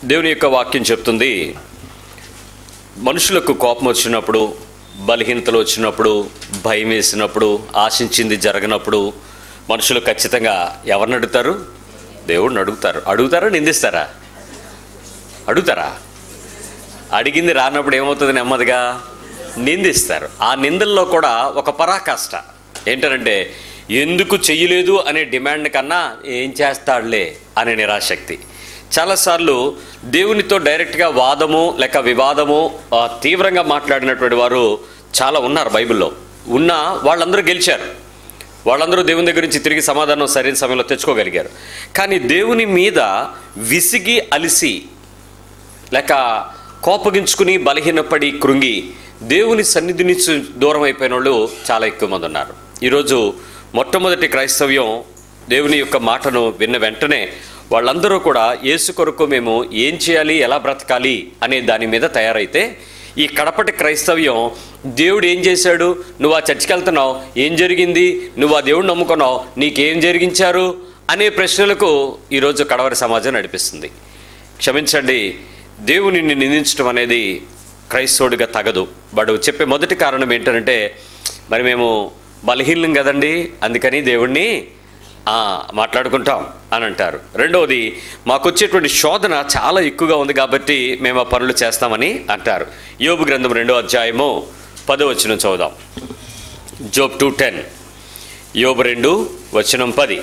దేవుని యొక్క వాక్యం చెప్తుంది మనుషులకు కోపం వచ్చినప్పుడు బలహీనతలు వచ్చినప్పుడు భయం వేసినప్పుడు ఆశించింది జరగనప్పుడు మనుషులు ఖచ్చితంగా ఎవరిని అడుగుతారు దేవుడిని అడుగుతారు అడుగుతారా నిందిస్తారా అడుగుతారా అడిగింది రానప్పుడు ఏమవుతుంది నెమ్మదిగా నిందిస్తారు ఆ నిందల్లో కూడా ఒక పరాకాష్ట ఏంటంటే ఎందుకు చెయ్యలేదు అనే డిమాండ్ కన్నా ఏం చేస్తాడులే అనే నిరాశక్తి చాలాసార్లు దేవునితో డైరెక్ట్గా వాదము లేక వివాదము ఆ, తీవ్రంగా మాట్లాడినటువంటి వారు చాలా ఉన్నారు బైబిల్లో ఉన్న వాళ్ళందరూ గెలిచారు వాళ్ళందరూ దేవుని దగ్గర నుంచి తిరిగి సమాధానం సరైన సమయంలో తెచ్చుకోగలిగారు కానీ దేవుని మీద విసిగి అలిసి లేక కోపగించుకుని బలహీనపడి కృంగి దేవుని సన్నిధి నుంచి దూరం అయిపోయిన వాళ్ళు చాలా ఎక్కువ మంది ఉన్నారు ఈరోజు మొట్టమొదటి క్రైస్తవ్యం దేవుని యొక్క మాటను విన్న వెంటనే వాళ్ళందరూ కూడా యేసు కొరకు మేము ఏం చేయాలి ఎలా బ్రతకాలి అనే దాని మీద తయారైతే ఈ కడపటి క్రైస్తవ్యం దేవుడు ఏం చేశాడు నువ్వు ఆ చర్చికి వెళ్తున్నావు ఏం జరిగింది నువ్వు ఆ దేవుడు నమ్ముకున్నావు నీకేం జరిగించారు అనే ప్రశ్నలకు ఈరోజు కడవరి సమాజం నడిపిస్తుంది క్షమించండి దేవుని నిందించడం అనేది క్రైస్తవుడిగా తగదు వాడు చెప్పే మొదటి కారణం ఏంటంటే మరి మేము బలహీనం కదండి అందుకని దేవుణ్ణి ఆ, మాట్లాడుకుంటాం అని అంటారు రెండవది మాకు వచ్చేటువంటి శోధన చాలా ఎక్కువగా ఉంది కాబట్టి మేము ఆ పనులు చేస్తామని అంటారు యోబు గ్రంథం రెండో అధ్యాయము పదో వచనం చదువుదాం జోబ్ టూ టెన్ యోబు రెండు వచనం పది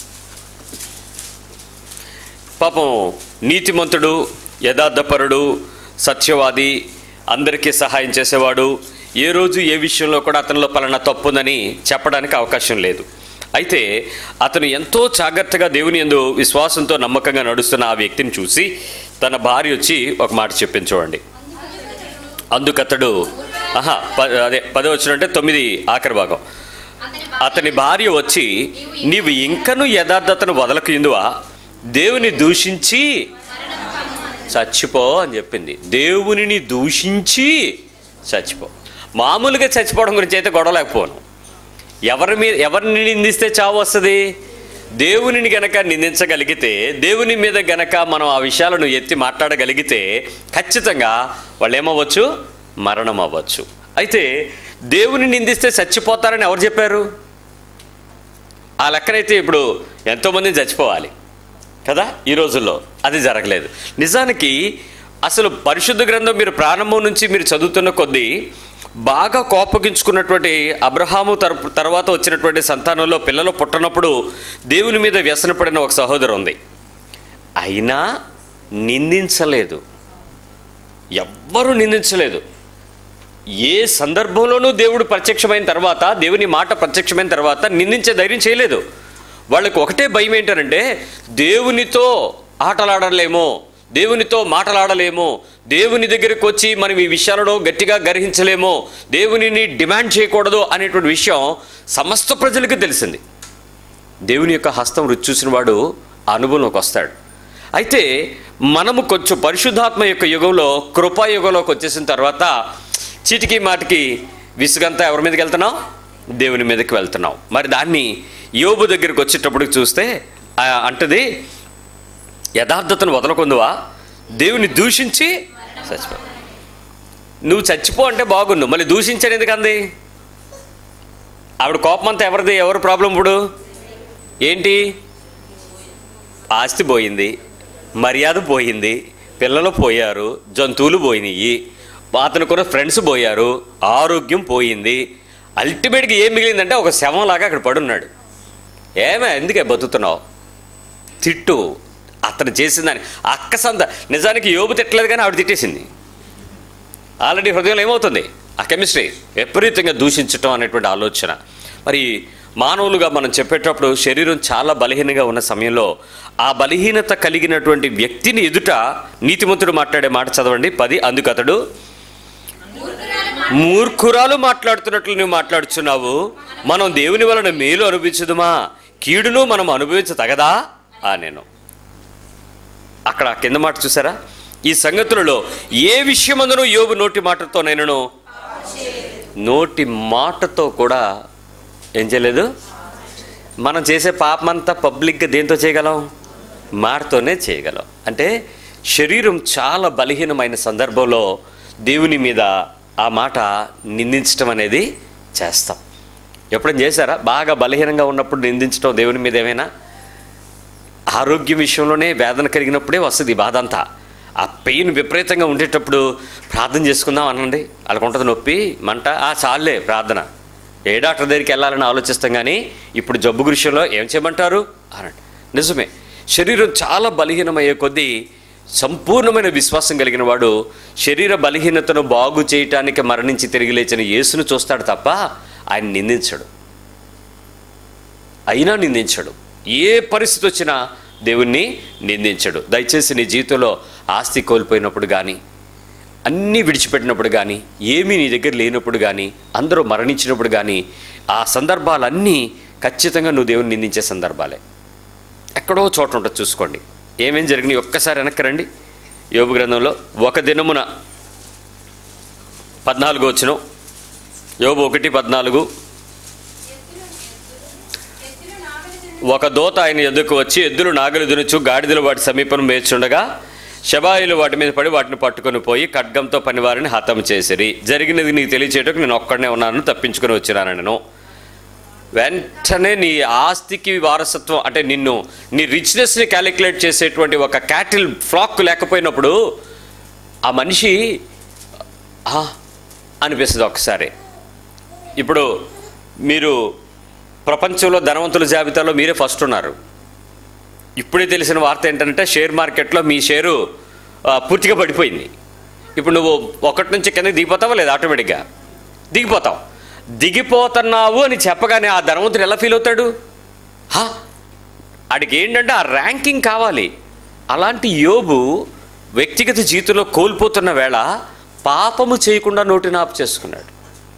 పాపం నీతిమంతుడు యథార్థపరుడు సత్యవాది అందరికీ సహాయం చేసేవాడు ఏ రోజు ఏ విషయంలో కూడా అతనిలో పలానా తప్పుందని చెప్పడానికి అవకాశం లేదు అయితే అతను ఎంతో జాగ్రత్తగా దేవుని ఎందు విశ్వాసంతో నమ్మకంగా నడుస్తున్న ఆ వ్యక్తిని చూసి తన భార్య వచ్చి ఒక మాట చెప్పింది చూడండి అందుకతడు ఆహా ప అదే పదో వచ్చిన అంటే తొమ్మిది ఆఖరి భాగం అతని భార్య వచ్చి నీవు ఇంకను యథార్థతను వదలకు ఇందువా దేవుని దూషించి చచ్చిపో అని చెప్పింది దేవునిని దూషించి చచ్చిపో మామూలుగా చచ్చిపోవడం గురించి అయితే గొడవ లేకపోను ఎవరి మీద ఎవరిని నిందిస్తే చావు వస్తుంది దేవునిని గనక నిందించగలిగితే దేవుని మీద గనక మనం ఆ విషయాలను ఎత్తి మాట్లాడగలిగితే ఖచ్చితంగా వాళ్ళు ఏమవ్వచ్చు మరణం అవ్వచ్చు అయితే దేవుని నిందిస్తే చచ్చిపోతారని ఎవరు చెప్పారు ఆ లెక్కనైతే ఇప్పుడు ఎంతోమంది చచ్చిపోవాలి కదా ఈ రోజుల్లో అది జరగలేదు నిజానికి అసలు పరిశుద్ధ గ్రంథం మీరు ప్రారంభం నుంచి మీరు చదువుతున్న కొద్దీ బాగా కోపగించుకున్నటువంటి అబ్రహాము తర తర్వాత వచ్చినటువంటి సంతానంలో పిల్లలు పుట్టనప్పుడు దేవుని మీద వ్యసనపడిన ఒక సహోదరు ఉంది అయినా నిందించలేదు ఎవ్వరూ నిందించలేదు ఏ సందర్భంలోనూ దేవుడు ప్రత్యక్షమైన తర్వాత దేవుని మాట ప్రత్యక్షమైన తర్వాత నిందించే ధైర్యం చేయలేదు వాళ్ళకు ఒకటే భయం ఏంటంటే దేవునితో ఆటలాడలేమో దేవునితో మాటలాడలేమో దేవుని దగ్గరికి వచ్చి మనం ఈ విషయాలను గట్టిగా గ్రహించలేమో దేవునిని డిమాండ్ చేయకూడదు అనేటువంటి విషయం సమస్త ప్రజలకు తెలిసింది దేవుని యొక్క హస్తం రుచి చూసిన వాడు ఆ అనుభవంలోకి వస్తాడు అయితే మనము కొంచెం పరిశుద్ధాత్మ యొక్క యుగంలో కృపా యుగంలోకి వచ్చేసిన తర్వాత చీటికి మాటికి విసుగంతా ఎవరి మీదకి వెళ్తున్నాం దేవుని మీదకి వెళ్తున్నాం మరి దాన్ని యోబు దగ్గరికి వచ్చేటప్పటికి చూస్తే ఆ అంటది యథార్థతను వదలకుందువా దేవుని దూషించి చచ్చిపో నువ్వు చచ్చిపో అంటే బాగుండు మళ్ళీ దూషించాను ఎందుకంది ఆవిడ కోపం అంతా ఎవరిది ఎవరు ప్రాబ్లం ఇప్పుడు ఏంటి ఆస్తి పోయింది మర్యాద పోయింది పిల్లలు పోయారు జంతువులు పోయినాయి అతనుకున్న ఫ్రెండ్స్ పోయారు ఆరోగ్యం పోయింది అల్టిమేట్గా ఏం మిగిలిందంటే ఒక శవంలాగా అక్కడ పడున్నాడు ఏమే ఎందుకే బతుకుతున్నావు తిట్టు అతను చేసిందని అక్క సంద నిజానికి యోబు తిట్టలేదు కానీ ఆవిడ తిట్టేసింది ఆల్రెడీ హృదయంలో ఏమవుతుంది ఆ కెమిస్ట్రీ విపరీతంగా దూషించటం అనేటువంటి ఆలోచన మరి మానవులుగా మనం చెప్పేటప్పుడు శరీరం చాలా బలహీనంగా ఉన్న సమయంలో ఆ బలహీనత కలిగినటువంటి వ్యక్తిని ఎదుట నీతిమంతుడు మాట్లాడే మాట చదవండి పది అందుకు అతడు మూర్ఖురాలు మాట్లాడుతున్నట్లు నువ్వు మాట్లాడుచున్నావు మనం దేవుని వలన మేలు అనుభవించదుమా కీడును మనం అనుభవించతగదా ఆ నేను అక్కడ కింద మాట చూసారా ఈ సంగతులలో ఏ విషయమందును యోబు నోటి మాటతో నేను నోటి మాటతో కూడా ఏం చేయలేదు మనం చేసే పాపమంతా పబ్లిక్గా దేంతో చేయగలం మాటతోనే చేయగలం అంటే శరీరం చాలా బలహీనమైన సందర్భంలో దేవుని మీద ఆ మాట నిందించడం అనేది చేస్తాం ఎప్పుడైనా చేశారా బాగా బలహీనంగా ఉన్నప్పుడు నిందించడం దేవుని మీద ఏమైనా ఆరోగ్య విషయంలోనే వేదన కలిగినప్పుడే వస్తుంది ఈ బాధ అంతా ఆ పెయిన్ విపరీతంగా ఉండేటప్పుడు ప్రార్థన చేసుకుందాం అనండి వాళ్ళకు ఉంటుంది నొప్పి మంట ఆ చాలే ప్రార్థన ఏ డాక్టర్ దగ్గరికి వెళ్ళాలని ఆలోచిస్తాం కానీ ఇప్పుడు జబ్బు విషయంలో ఏం చేయమంటారు అనండి నిజమే శరీరం చాలా బలహీనమయ్యే కొద్దీ సంపూర్ణమైన విశ్వాసం కలిగిన వాడు శరీర బలహీనతను బాగు చేయటానికి మరణించి తిరిగి లేచిన యేసును చూస్తాడు తప్ప ఆయన నిందించడు అయినా నిందించడు ఏ పరిస్థితి వచ్చినా దేవుణ్ణి నిందించడు దయచేసి నీ జీవితంలో ఆస్తి కోల్పోయినప్పుడు కానీ అన్నీ విడిచిపెట్టినప్పుడు కానీ ఏమీ నీ దగ్గర లేనప్పుడు కానీ అందరూ మరణించినప్పుడు కానీ ఆ సందర్భాలన్నీ ఖచ్చితంగా నువ్వు దేవుని నిందించే సందర్భాలే ఎక్కడో చోట ఉంటుంది చూసుకోండి ఏమేం జరిగినాయి ఒక్కసారి వెనక్కి రండి యోగు గ్రంథంలో ఒక దినమున పద్నాలుగు వచ్చిన యోబు ఒకటి పద్నాలుగు ఒక దోత ఆయన ఎద్దుకు వచ్చి ఎద్దులు నాగలి దునుచు గాడిదలు వాటి సమీపం మేర్చుండగా శబాయిలు వాటి మీద పడి వాటిని పట్టుకొని పోయి ఖడ్గంతో పనివారిని హతం చేసిరి జరిగినది నీకు తెలియచేయటకు నేను ఒక్కడనే ఉన్నాను తప్పించుకొని వచ్చినాను నేను వెంటనే నీ ఆస్తికి వారసత్వం అంటే నిన్ను నీ రిచ్నెస్ని క్యాలిక్యులేట్ చేసేటువంటి ఒక క్యాటిల్ ఫ్లాక్ లేకపోయినప్పుడు ఆ మనిషి "ఆ" అనిపిస్తుంది ఒకసారి ఇప్పుడు మీరు ప్రపంచంలో ధనవంతుల జాబితాలో మీరే ఫస్ట్ ఉన్నారు ఇప్పుడే తెలిసిన వార్త ఏంటంటే షేర్ మార్కెట్లో మీ షేరు ఆ, పూర్తిగా పడిపోయింది ఇప్పుడు నువ్వు ఒకటి నుంచి కిందకి దిగిపోతావా లేదా ఆటోమేటిక్గా దిగిపోతావు దిగిపోతున్నావు అని చెప్పగానే ఆ ధనవంతుడు ఎలా ఫీల్ అవుతాడు హా ఆడికి ఏంటంటే ఆ ర్యాంకింగ్ కావాలి అలాంటి యోబు వ్యక్తిగత జీవితంలో కోల్పోతున్న వేళ పాపము చేయకుండా నోటిని ఆపు చేసుకున్నాడు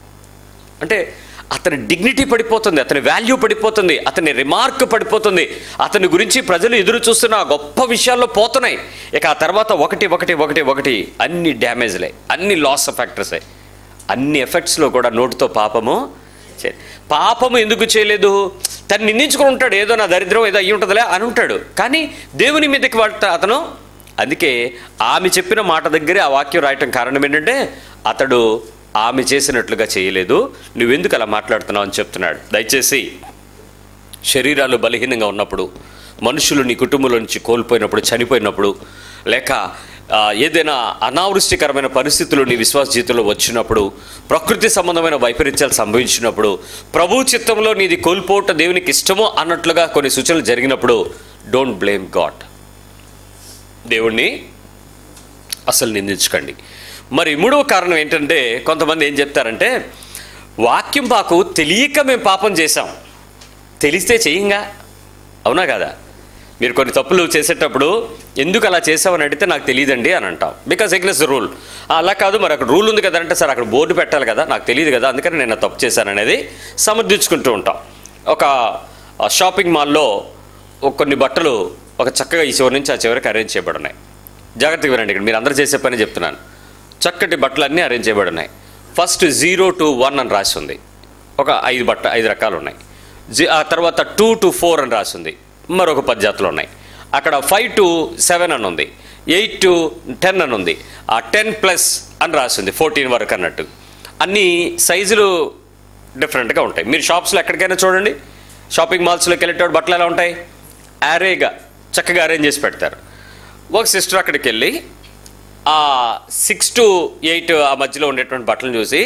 అంటే అతని డిగ్నిటీ పడిపోతుంది అతని వాల్యూ పడిపోతుంది అతని రిమార్క్ పడిపోతుంది అతని గురించి ప్రజలు ఎదురు చూస్తున్న ఆ గొప్ప విషయాల్లో పోతున్నాయి ఇక ఆ తర్వాత ఒకటి ఒకటి ఒకటి ఒకటి అన్ని డ్యామేజ్లే అన్ని లాస్ ఫ్యాక్టర్సే అన్ని ఎఫెక్ట్స్లో కూడా నోటితో పాపము చే- పాపము ఎందుకు చేయలేదు తను నిందించుకుని ఉంటాడు ఏదో నా దరిద్రం ఏదో అయ్యి ఉంటుందిలే అని ఉంటాడు కానీ దేవుని మీదకి వాట అతను అందుకే ఆమె చెప్పిన మాట దగ్గరే ఆ వాక్యం రాయటం కారణం ఏంటంటే అతడు ఆమె చేసినట్లుగా చేయలేదు నువ్వెందుకు అలా మాట్లాడుతున్నావు అని చెప్తున్నాడు దయచేసి శరీరాలు బలహీనంగా ఉన్నప్పుడు మనుషులు నీ కుటుంబంలో నుంచి కోల్పోయినప్పుడు చనిపోయినప్పుడు లేక ఆ, ఏదైనా అనావృష్టికరమైన పరిస్థితులు నీ విశ్వాస జీవితంలో వచ్చినప్పుడు ప్రకృతి సంబంధమైన వైపరీత్యాలు సంభవించినప్పుడు ప్రభు చిత్తంలో నీది కోల్పోవటం దేవునికి ఇష్టమో అన్నట్లుగా కొన్ని సూచనలు జరిగినప్పుడు డోంట్ బ్లేమ్ గాడ్ దేవుణ్ణి అసలు నిందించకండి మరి మూడవ కారణం ఏంటంటే కొంతమంది ఏం చెప్తారంటే వాక్యం పాకు తెలియక మేము పాపం చేశాం తెలిస్తే చెయ్యంగా అవునా కదా మీరు కొన్ని తప్పులు చేసేటప్పుడు ఎందుకు అలా చేసావని అడిగితే నాకు తెలియదండి అని అంటాం బికాస్ ఎగ్నెస్ రూల్ అలా కాదు మరి అక్కడ రూల్ ఉంది కదా అంటే సార్ అక్కడ బోర్డు పెట్టాలి కదా నాకు తెలియదు కదా అందుకని నేను ఆ తప్పు చేశాను అనేది సమర్థించుకుంటూ ఉంటాం ఒక ఆ, షాపింగ్ మాల్లో ఒక కొన్ని బట్టలు ఒక చక్కగా ఈ చివరి నుంచి ఆ చివరికి అరేంజ్ చేయబడి ఉన్నాయి జాగ్రత్తగా వినండి ఇక్కడ మీరు అందరూ చేసే పని చెప్తున్నాను చక్కటి బట్టలన్నీ అరేంజ్ చేయబడి ఉన్నాయి ఫస్ట్ జీరో టు వన్ అని రాసి ఉంది ఒక ఐదు బట్ట ఐదు రకాలు ఉన్నాయి జీ ఆ తర్వాత టూ టు ఫోర్ అని రాసి ఉంది మరొక పది జాతులు ఉన్నాయి అక్కడ ఫైవ్ టు సెవెన్ అని ఉంది ఎయిట్ టు టెన్ అని ఉంది ఆ టెన్ ప్లస్ అని రాసి ఉంది ఫోర్టీన్ వరకు అన్నట్టు అన్ని సైజులు డిఫరెంట్గా ఉంటాయి మీరు షాప్స్లో ఎక్కడికైనా చూడండి షాపింగ్ మాల్స్లోకి వెళ్ళేటప్పుడు బట్టలు ఎలా ఉంటాయి యారేగా చక్కగా అరేంజ్ చేసి పెడతారు ఒక సిస్టర్ అక్కడికి వెళ్ళి ఆ సిక్స్ టు ఎయిట్ ఆ మధ్యలో ఉండేటువంటి బట్టలను చూసి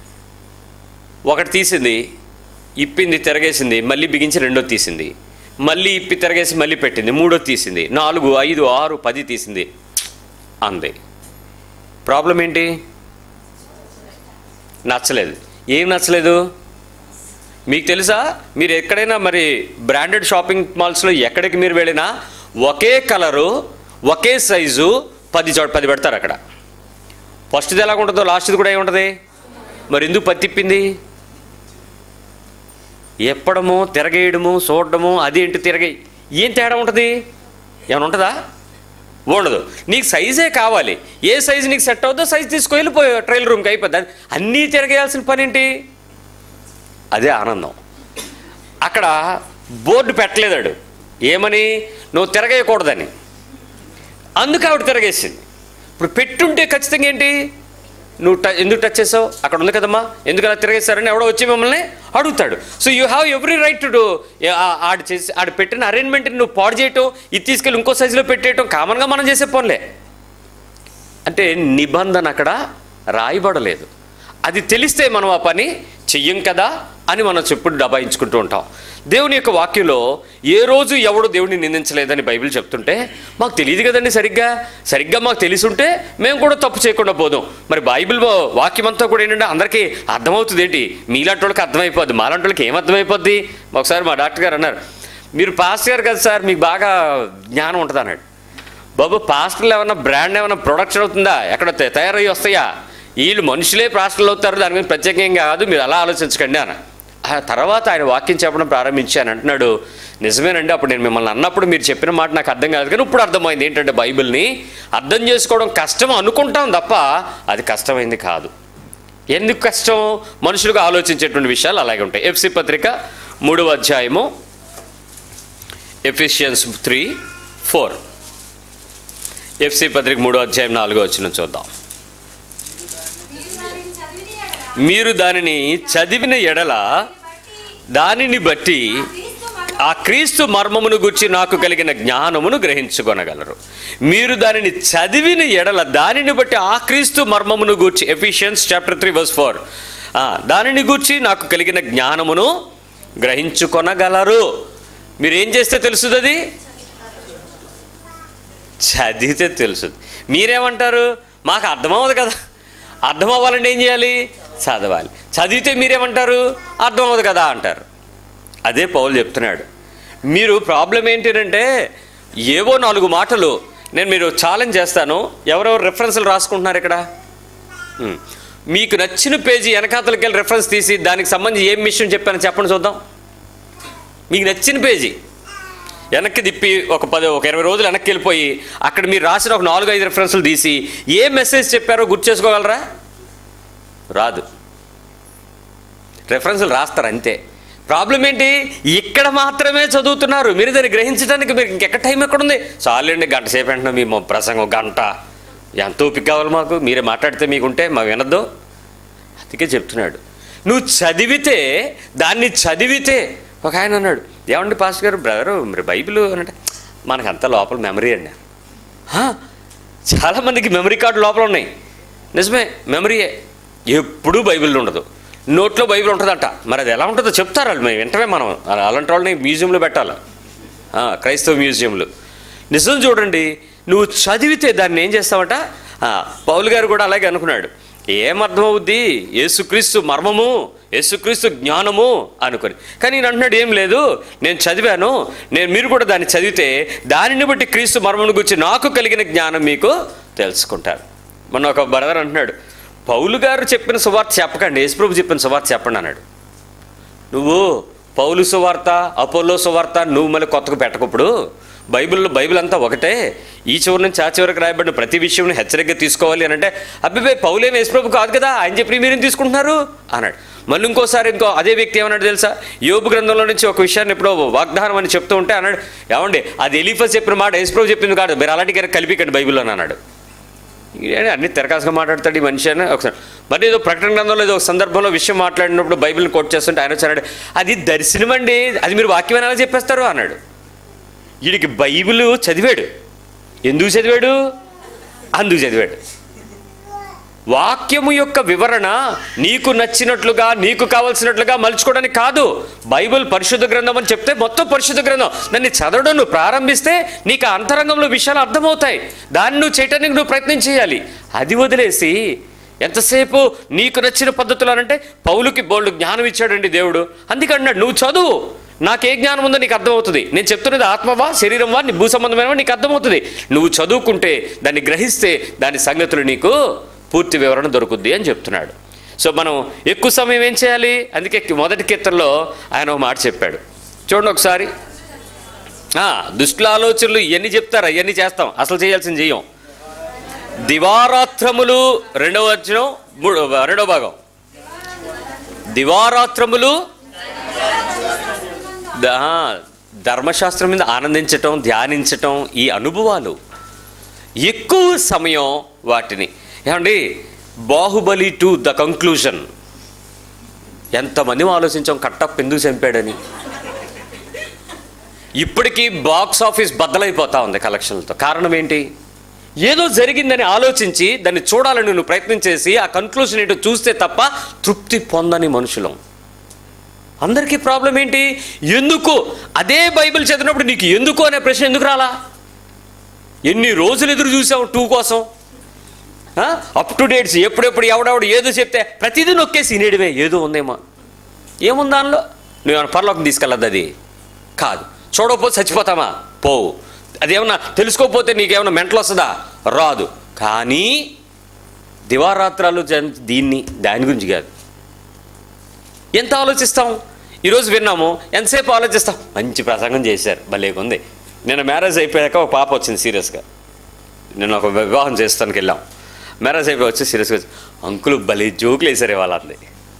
ఒకటి తీసింది ఇప్పింది తిరగేసింది మళ్ళీ బిగించి రెండో తీసింది మళ్ళీ ఇప్పి తిరగేసి మళ్ళీ పెట్టింది మూడో తీసింది నాలుగు ఐదు ఆరు పది తీసింది అంది ప్రాబ్లం ఏంటి నచ్చలేదు ఏం నచ్చలేదు మీకు తెలుసా మీరు ఎక్కడైనా మరి బ్రాండెడ్ షాపింగ్ మాల్స్లో ఎక్కడికి మీరు వెళ్ళినా ఒకే కలరు ఒకే సైజు పది చోట పది పెడతారు అక్కడ ఫస్ట్ది ఎలా ఉంటుందో లాస్ట్ది కూడా ఏముంటుంది మరి ఎందుకు పది తిప్పింది ఎప్పడము తిరగేయడము చూడడము అది ఏంటి తిరగే ఏం తేడా ఉంటుంది ఏమైనా ఉంటుందా ఉండదు నీకు సైజే కావాలి ఏ సైజు నీకు సెట్ అవుతుందో సైజ్ తీసుకు వెళ్ళిపోయి ట్రైల్ రూమ్కి అయిపోద్ది అన్నీ తిరగేయాల్సిన పని ఏంటి అదే ఆనందం అక్కడ బోర్డు పెట్టలేదాడు ఏమని నువ్వు తిరగేయకూడదని అందుకు ఆవిడ తిరగేసింది ఇప్పుడు పెట్టుంటే ఖచ్చితంగా ఏంటి నువ్వు ట ఎందుకు టచ్ చేసావు అక్కడ ఉంది కదమ్మా ఎందుకు అలా తిరగేస్తారని ఎవడో వచ్చి మిమ్మల్ని అడుగుతాడు so you have every right to do ఆడు చేసి ఆడు పెట్టిన అరేంజ్మెంట్ని నువ్వు పాడు చేయటం ఇది తీసుకెళ్ళి ఇంకో సైజులో పెట్టేయటం కామన్గా మనం చేసే పనులే అంటే నిబంధన అక్కడ రాయబడలేదు అది తెలిస్తే మనం ఆ పని చెయ్యం కదా అని మనం చెప్పుడు డబాయించుకుంటూ ఉంటాం దేవుని యొక్క వాక్యంలో ఏ రోజు ఎవడు దేవుడిని నిందించలేదని బైబిల్ చెప్తుంటే మాకు తెలియదు కదండి సరిగ్గా సరిగ్గా మాకు తెలిసి ఉంటే మేము కూడా తప్పు చేయకుండా పోదాం మరి బైబిల్ వాక్యం అంతా కూడా ఏంటంటే అందరికీ అర్థమవుతుంది ఏంటి మీలాంటి వాళ్ళకి అర్థమైపోద్ది మాలాంటి వాళ్ళకి ఏం అర్థమైపోద్ది ఒకసారి మా డాక్టర్ గారు అన్నారు మీరు పాస్ గారు కదా సార్ మీకు బాగా జ్ఞానం ఉంటుంది అన్నాడు బాబు పాస్టర్లు ఏమన్నా బ్రాండ్ ఏమన్నా ప్రొడక్షన్ అవుతుందా ఎక్కడ త- తయారయ్యి వస్తాయా వీళ్ళు మనుషులే పాస్టర్లు అవుతారు దాని మీద ప్రత్యేకంగా కాదు మీరు అలా ఆలోచించకండి అన్న ఆ తర్వాత ఆయన వాక్యం చెప్పడం ప్రారంభించాను అంటున్నాడు నిజమేనండి అప్పుడు నేను మిమ్మల్ని అన్నప్పుడు మీరు చెప్పిన మాట నాకు అర్థం కాదు కానీ ఇప్పుడు అర్థమైంది ఏంటంటే బైబిల్ని అర్థం చేసుకోవడం కష్టం అనుకుంటాం తప్ప అది కష్టమైంది కాదు ఎందుకు కష్టం మనుషులకు ఆలోచించేటువంటి విషయాలు అలాగే ఉంటాయి ఎఫ్సి పత్రిక మూడవ అధ్యాయము ఎఫిషియన్స్ త్రీ ఫోర్ ఎఫ్సి పత్రిక మూడో అధ్యాయం నాలుగో వచ్చిన చూద్దాం మీరు దానిని చదివిన ఎడల మీరు దానిని బట్టి దానిని బట్టి క్రీస్తు ఆ క్రీస్తు మర్మమును గురించి నాకు కలిగిన జ్ఞానమును గ్రహించుకొనగలరు మీరు దానిని చదివిన ఎడల దానిని బట్టి ఆ క్రీస్తు మర్మమును గూర్చి Ephesians chapter three verse four దానిని గూర్చి నాకు కలిగిన జ్ఞానమును గ్రహించుకొనగలరు మీరు ఏం చేస్తే తెలుస్తుంది అది చదివితే తెలుస్తుంది మీరేమంటారు మాకు అర్థమవ్వదు కదా అర్థం అవ్వాలంటే ఏం చేయాలి చదవాలి చదివితే మీరేమంటారు అర్థం అవ్వదు కదా అంటారు అదే పౌలు చెప్తున్నాడు మీరు ప్రాబ్లం ఏంటంటే ఏవో నాలుగు మాటలు నేను మీరు ఛాలెంజ్ చేస్తాను ఎవరెవరు రెఫరెన్స్లు రాసుకుంటున్నారు ఇక్కడ ఉమ్. మీకు నచ్చిన పేజీ వెనకాతలకి వెళ్ళి రెఫరెన్స్ తీసి దానికి సంబంధించి ఏం విషయం చెప్పాను చెప్పండి చూద్దాం మీకు నచ్చిన పేజీ వెనక్కి తిప్పి ఒక పది ఒక ఇరవై రోజులు వెనక్కి వెళ్ళిపోయి అక్కడ మీరు రాసిన ఒక నాలుగు ఐదు రెఫరెన్స్లు తీసి ఏ మెసేజ్ చెప్పారో గుర్తు చేసుకోగలరా రాదు రెఫరెన్స్లు రాస్తారు అంతే ప్రాబ్లం ఏంటి ఇక్కడ మాత్రమే చదువుతున్నారు మీరు దాన్ని గ్రహించడానికి మీరు ఇంకెక్కడ టైం ఎక్కడుంది చాలండి గంట సేపు వెంటనే మీ మొ- ప్రసంగం గంట ఎంత ఓపిక కావాలి మాకు మీరే మాట్లాడితే మీకుంటే మా వినద్దు అందుకే చెప్తున్నాడు నువ్వు చదివితే దాన్ని చదివితే ఒక ఆయన అన్నాడు ఏమండి పాస్టర్ గారు బ్రదరు మరి బైబిల్ అని అంటే మనకు అంత లోపల మెమరీ అండి "హా? చాలా మందికి మెమరీ కార్డు లోపల ఉన్నాయి నిజమే మెమరీయే ఎప్పుడూ బైబిల్ ఉండదు నోట్లో బైబిల్ ఉంటుందంట మరి అది ఎలా ఉంటుందో చెప్తారు వాళ్ళు మేము వెంటనే మనం అలా- అలాంటి వాళ్ళని మ్యూజియంలో పెట్టాలి ఆ, క్రైస్తవ మ్యూజియంలు నిజం చూడండి నువ్వు చదివితే దాన్ని ఏం చేస్తావట ఆ, పౌలు గారు కూడా అలాగే అనుకున్నాడు ఏమర్థమవుద్ది యేసుక్రీస్తు మర్మము యేసుక్రీస్తు జ్ఞానము అనుకొని కానీ నేను అంటున్నాడు ఏం లేదు నేను చదివాను నేను మీరు కూడా దాన్ని చదివితే దానిని బట్టి క్రీస్తు మర్మమును గురించి నాకు కలిగిన జ్ఞానం మీకు తెలుసుకుంటారు మొన్న ఒక బ్రదర్ అంటున్నాడు పౌలు గారు చెప్పిన సువార్త చెప్పకండి యేసుప్రభు చెప్పిన సువార్త చెప్పండి అన్నాడు నువ్వు పౌలు సువార్త అపోలో సువార్త నువ్వు మళ్ళీ కొత్తగా పెట్టకప్పుడు బైబిల్లో బైబిల్ అంతా ఒకటే ఈ చివరి నుంచి ఆ చివరికి రాయబడిన ప్రతి విషయం హెచ్చరికగా తీసుకోవాలి అని అంటే అబ్బాయి పౌలేం యేసుప్రభు కాదు కదా ఆయన చెప్పి మీరేం తీసుకుంటున్నారు అన్నాడు మళ్ళీ ఇంకోసారి ఇంకో అదే వ్యక్తి ఏమన్నాడు తెలుసా యోబు గ్రంథంలో నుంచి ఒక విషయాన్ని ఎప్పుడో వాగ్దానం అని చెప్తూ ఉంటే అన్నాడు ఏమండి అది ఎలీఫస్ చెప్పిన మాట యేసుప్రభు చెప్పింది కాదు మీరు అలాంటి గారు కలిపికండి బైబిల్లో అన్నాడు ఈయన అన్ని తెరకాసుగా మాట్లాడతాడు ఈ మనిషి అని ఒకసారి మరి ఏదో ప్రకటన గ్రంథంలో ఏదో ఒక సందర్భంలో విషయం మాట్లాడినప్పుడు బైబిల్ని కోట్ చేస్తుంటే ఆయన వచ్చాడు అది దర్శనం అండి అది మీరు వాక్యం ఎలా చెప్పేస్తారు అన్నాడు వీడికి బైబిల్ చదివాడు ఎందుకు చదివాడు అందుకు చదివాడు వాక్యము యొక్క వివరణ నీకు నచ్చినట్లుగా నీకు కావలసినట్లుగా మలుచుకోవడానికి కాదు బైబిల్ పరిశుద్ధ గ్రంథం అని చెప్తే మొత్తం పరిశుద్ధ గ్రంథం దాన్ని చదవడం నువ్వు ప్రారంభిస్తే నీకు ఆ అంతరంగంలో విషయాలు అర్థమవుతాయి దాన్ని నువ్వు చేయటానికి నువ్వు ప్రయత్నం చేయాలి అది వదిలేసి ఎంతసేపు నీకు నచ్చిన పద్ధతులు అంటే పౌలుకి బోల్డ్ జ్ఞానం ఇచ్చాడండి దేవుడు అందుకే అన్నాడు నువ్వు చదువు నాకే జ్ఞానం ఉందో నీకు అర్థమవుతుంది నేను చెప్తున్నది ఆత్మవా శరీరంవా నీ భూ సంబంధమైనవా నీకు అర్థమవుతుంది నువ్వు చదువుకుంటే దాన్ని గ్రహిస్తే దాని సంగతులు నీకు పూర్తి వివరణ దొరుకుద్ది అని చెప్తున్నాడు సో మనం ఎక్కువ సమయం ఏం చేయాలి అందుకే మొదటి కీర్తనలో ఆయన ఒక మాట చెప్పాడు చూడండి ఒకసారి ఆ, దుష్టుల ఆలోచనలు ఇవన్నీ చెప్తారు అవన్నీ చేస్తాం అసలు చేయాల్సింది చెయ్యం దివారాత్రములు రెండవ వచనం మూడు రెండవ భాగం దివారాత్రములు ద- ధర్మశాస్త్రం మీద ఆనందించటం ధ్యానించటం ఈ అనుభవాలు ఎక్కువ సమయం వాటిని ఏమండి బాహుబలి టు ద కంక్లూజన్ ఎంతమంది ఆలోచించాం కట్టప్ ఎందుకు చంపాడని ఇప్పటికీ బాక్స్ ఆఫీస్ బద్దలైపోతా ఉంది కలెక్షన్లతో కారణం ఏంటి ఏదో జరిగిందని ఆలోచించి దాన్ని చూడాలని నువ్వు ప్రయత్నం చేసి ఆ కన్క్లూజన్ ఏంటో చూస్తే తప్ప తృప్తి పొందని మనుషులం అందరికీ ప్రాబ్లం ఏంటి ఎందుకు అదే బైబిల్ చదివినప్పుడు నీకు ఎందుకు అనే ప్రశ్న ఎందుకు రాలా ఎన్ని రోజులు ఎదురు చూసావు టూ కోసం అప్ టు డేట్స్ ఎప్పుడెప్పుడు ఎవడెవడు ఏదో చెప్తే ప్రతిదీ నొక్కేసి వినేయడమే ఏదో ఉందేమో ఏముంది దానిలో నువ్వేమైనా పరలోకం తీసుకెళ్ళద్దు అది కాదు చూడకపోతే చచ్చిపోతామా పోవు అదేమన్నా తెలుసుకోకపోతే నీకేమైనా మెంటలు వస్తుందా రాదు కానీ దివారాత్రాలు జన్- దీన్ని దాని గురించి కాదు ఎంత ఆలోచిస్తాం ఈరోజు విన్నాము ఎంతసేపు ఆలోచిస్తాం మంచి ప్రసంగం చేశారు భలేగుంది నేను మ్యారేజ్ అయిపోయాక ఒక పాప వచ్చింది సీరియస్గా నేను ఒక వివాహం చేస్తానికి వెళ్ళాం మ్యారేజ్ అయిపోయి వచ్చి సీరియస్గా వచ్చి అంకులు భలే జోకులు వేసారు ఇవాళ అంది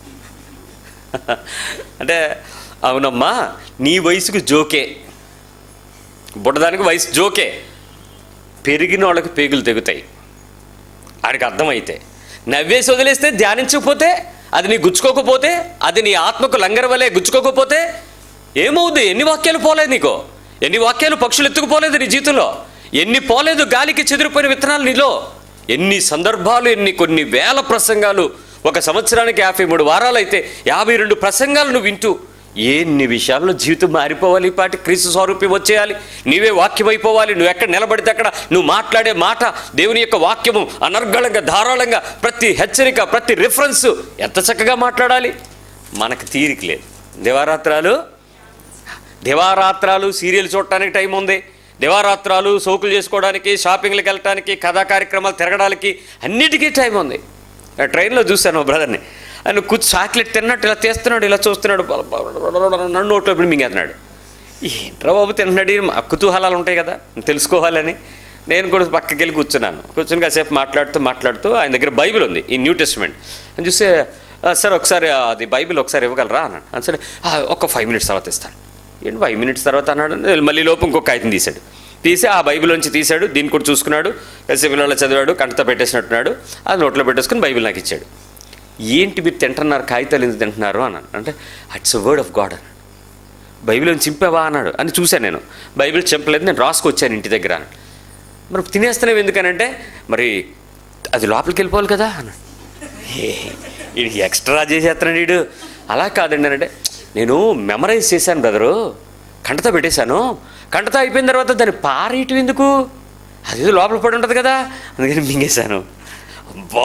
అంటే అవునమ్మా నీ వయసుకు జోకే బుడ్డదానికి వయసు జోకే పెరిగిన వాళ్ళకి పేగులు తెగుతాయి ఆడికి అర్థమైతే నవ్వేసి వదిలేస్తే ధ్యానించకపోతే అది నీ గుచ్చుకోకపోతే అది నీ ఆత్మకు లంగర వలె గుచ్చుకోకపోతే ఏమవుద్ది ఎన్ని వాక్యాలు పోలేదు నీకో ఎన్ని వాక్యాలు పక్షులు ఎత్తుకుపోలేదు నీ జీవితంలో ఎన్ని పోలేదు గాలికి చెదిరిపోయిన విత్తనాలు నీలో ఎన్ని సందర్భాలు ఎన్ని కొన్ని వేల ప్రసంగాలు ఒక సంవత్సరానికి యాభై మూడు వారాలైతే యాభై రెండు ప్రసంగాలు నువ్వు వింటూ ఎన్ని విషయాల్లో జీవితం మారిపోవాలి ఈ పాటి క్రీస్తు స్వరూప్యం వచ్చేయాలి నీవే వాక్యం అయిపోవాలి నువ్వు ఎక్కడ నిలబడితే అక్కడ నువ్వు మాట్లాడే మాట దేవుని యొక్క వాక్యము అనర్గళంగా ధారాళంగా ప్రతి హెచ్చరిక ప్రతి రిఫరెన్స్ ఎంత చక్కగా మాట్లాడాలి మనకు తీరిక లేదు దివారాత్రాలు దివారాత్రాలు సీరియల్ చూడటానికి టైం ఉంది దివారాత్రాలు సోకులు చేసుకోవడానికి షాపింగ్లకు వెళ్ళటానికి కథా కార్యక్రమాలు తిరగడానికి అన్నిటికీ టైం ఉంది ఆ ట్రైన్లో చూశాను మా బ్రదర్ని ఆయన కూర్చు చాక్లెట్ తిన్నట్టు ఇలా తీస్తున్నాడు ఇలా చూస్తున్నాడు నన్ను నోట్లో ఇప్పుడు మింగేస్తున్నాడు ఏంట్రా బాబు తిన్నాడు మా కుతూహలాలు ఉంటాయి కదా తెలుసుకోవాలని నేను కూడా పక్కకి వెళ్ళి కూర్చున్నాను కూర్చొని కాసేపు మాట్లాడుతూ మాట్లాడుతూ ఆయన దగ్గర బైబిల్ ఉంది ఈ న్యూ టెస్ట్మెంట్ అని చూస్తే "ఆ, సార్ ఒకసారి అది బైబిల్ ఒకసారి ఇవ్వగలరా అన్నాడు అని సరే "ఆ, ఒక ఫైవ్ మినిట్స్ తర్వాత ఇస్తాను ఏంటి ఫైవ్ మినిట్స్ తర్వాత అన్నాడు మళ్ళీ లోపు ఇంకొక కాగితం తీశాడు తీసి ఆ బైబిల్ నుంచి తీశాడు దీన్ని కూడా చూసుకున్నాడు కాసేపు పిల్లలు చదివాడు కంటతో పెట్టేసినట్టున్నాడు అది నోట్లో పెట్టేసుకుని బైబిల్ నాకు ఇచ్చాడు ఏంటి మీరు తింటున్నారు కాగితాలు ఎందుకు తింటున్నారు అన్నాడు అంటే అట్స్ వర్డ్ ఆఫ్ గాడ్ అన్నాడు బైబిల్ చింపావా అన్నాడు అని చూశాను నేను బైబిల్ చింపలేదు నేను రాసుకొచ్చాను ఇంటి దగ్గర అన్నాడు మరి తినేస్తున్నావు ఎందుకనంటే మరి అది లోపలికి వెళ్ళిపోవాలి కదా అన్నాడు ఏ, వీడు ఎక్స్ట్రా చేసేస్తున్నాడు వీడు అలా కాదండి అని అంటే నేను మెమరైజ్ చేశాను బ్రదరు కంటతో పెట్టేశాను కంటతో అయిపోయిన తర్వాత దాన్ని పారేయటం ఎందుకు అది లోపల పడి ఉంటుంది కదా అందుకని మింగేశాను అబ్బా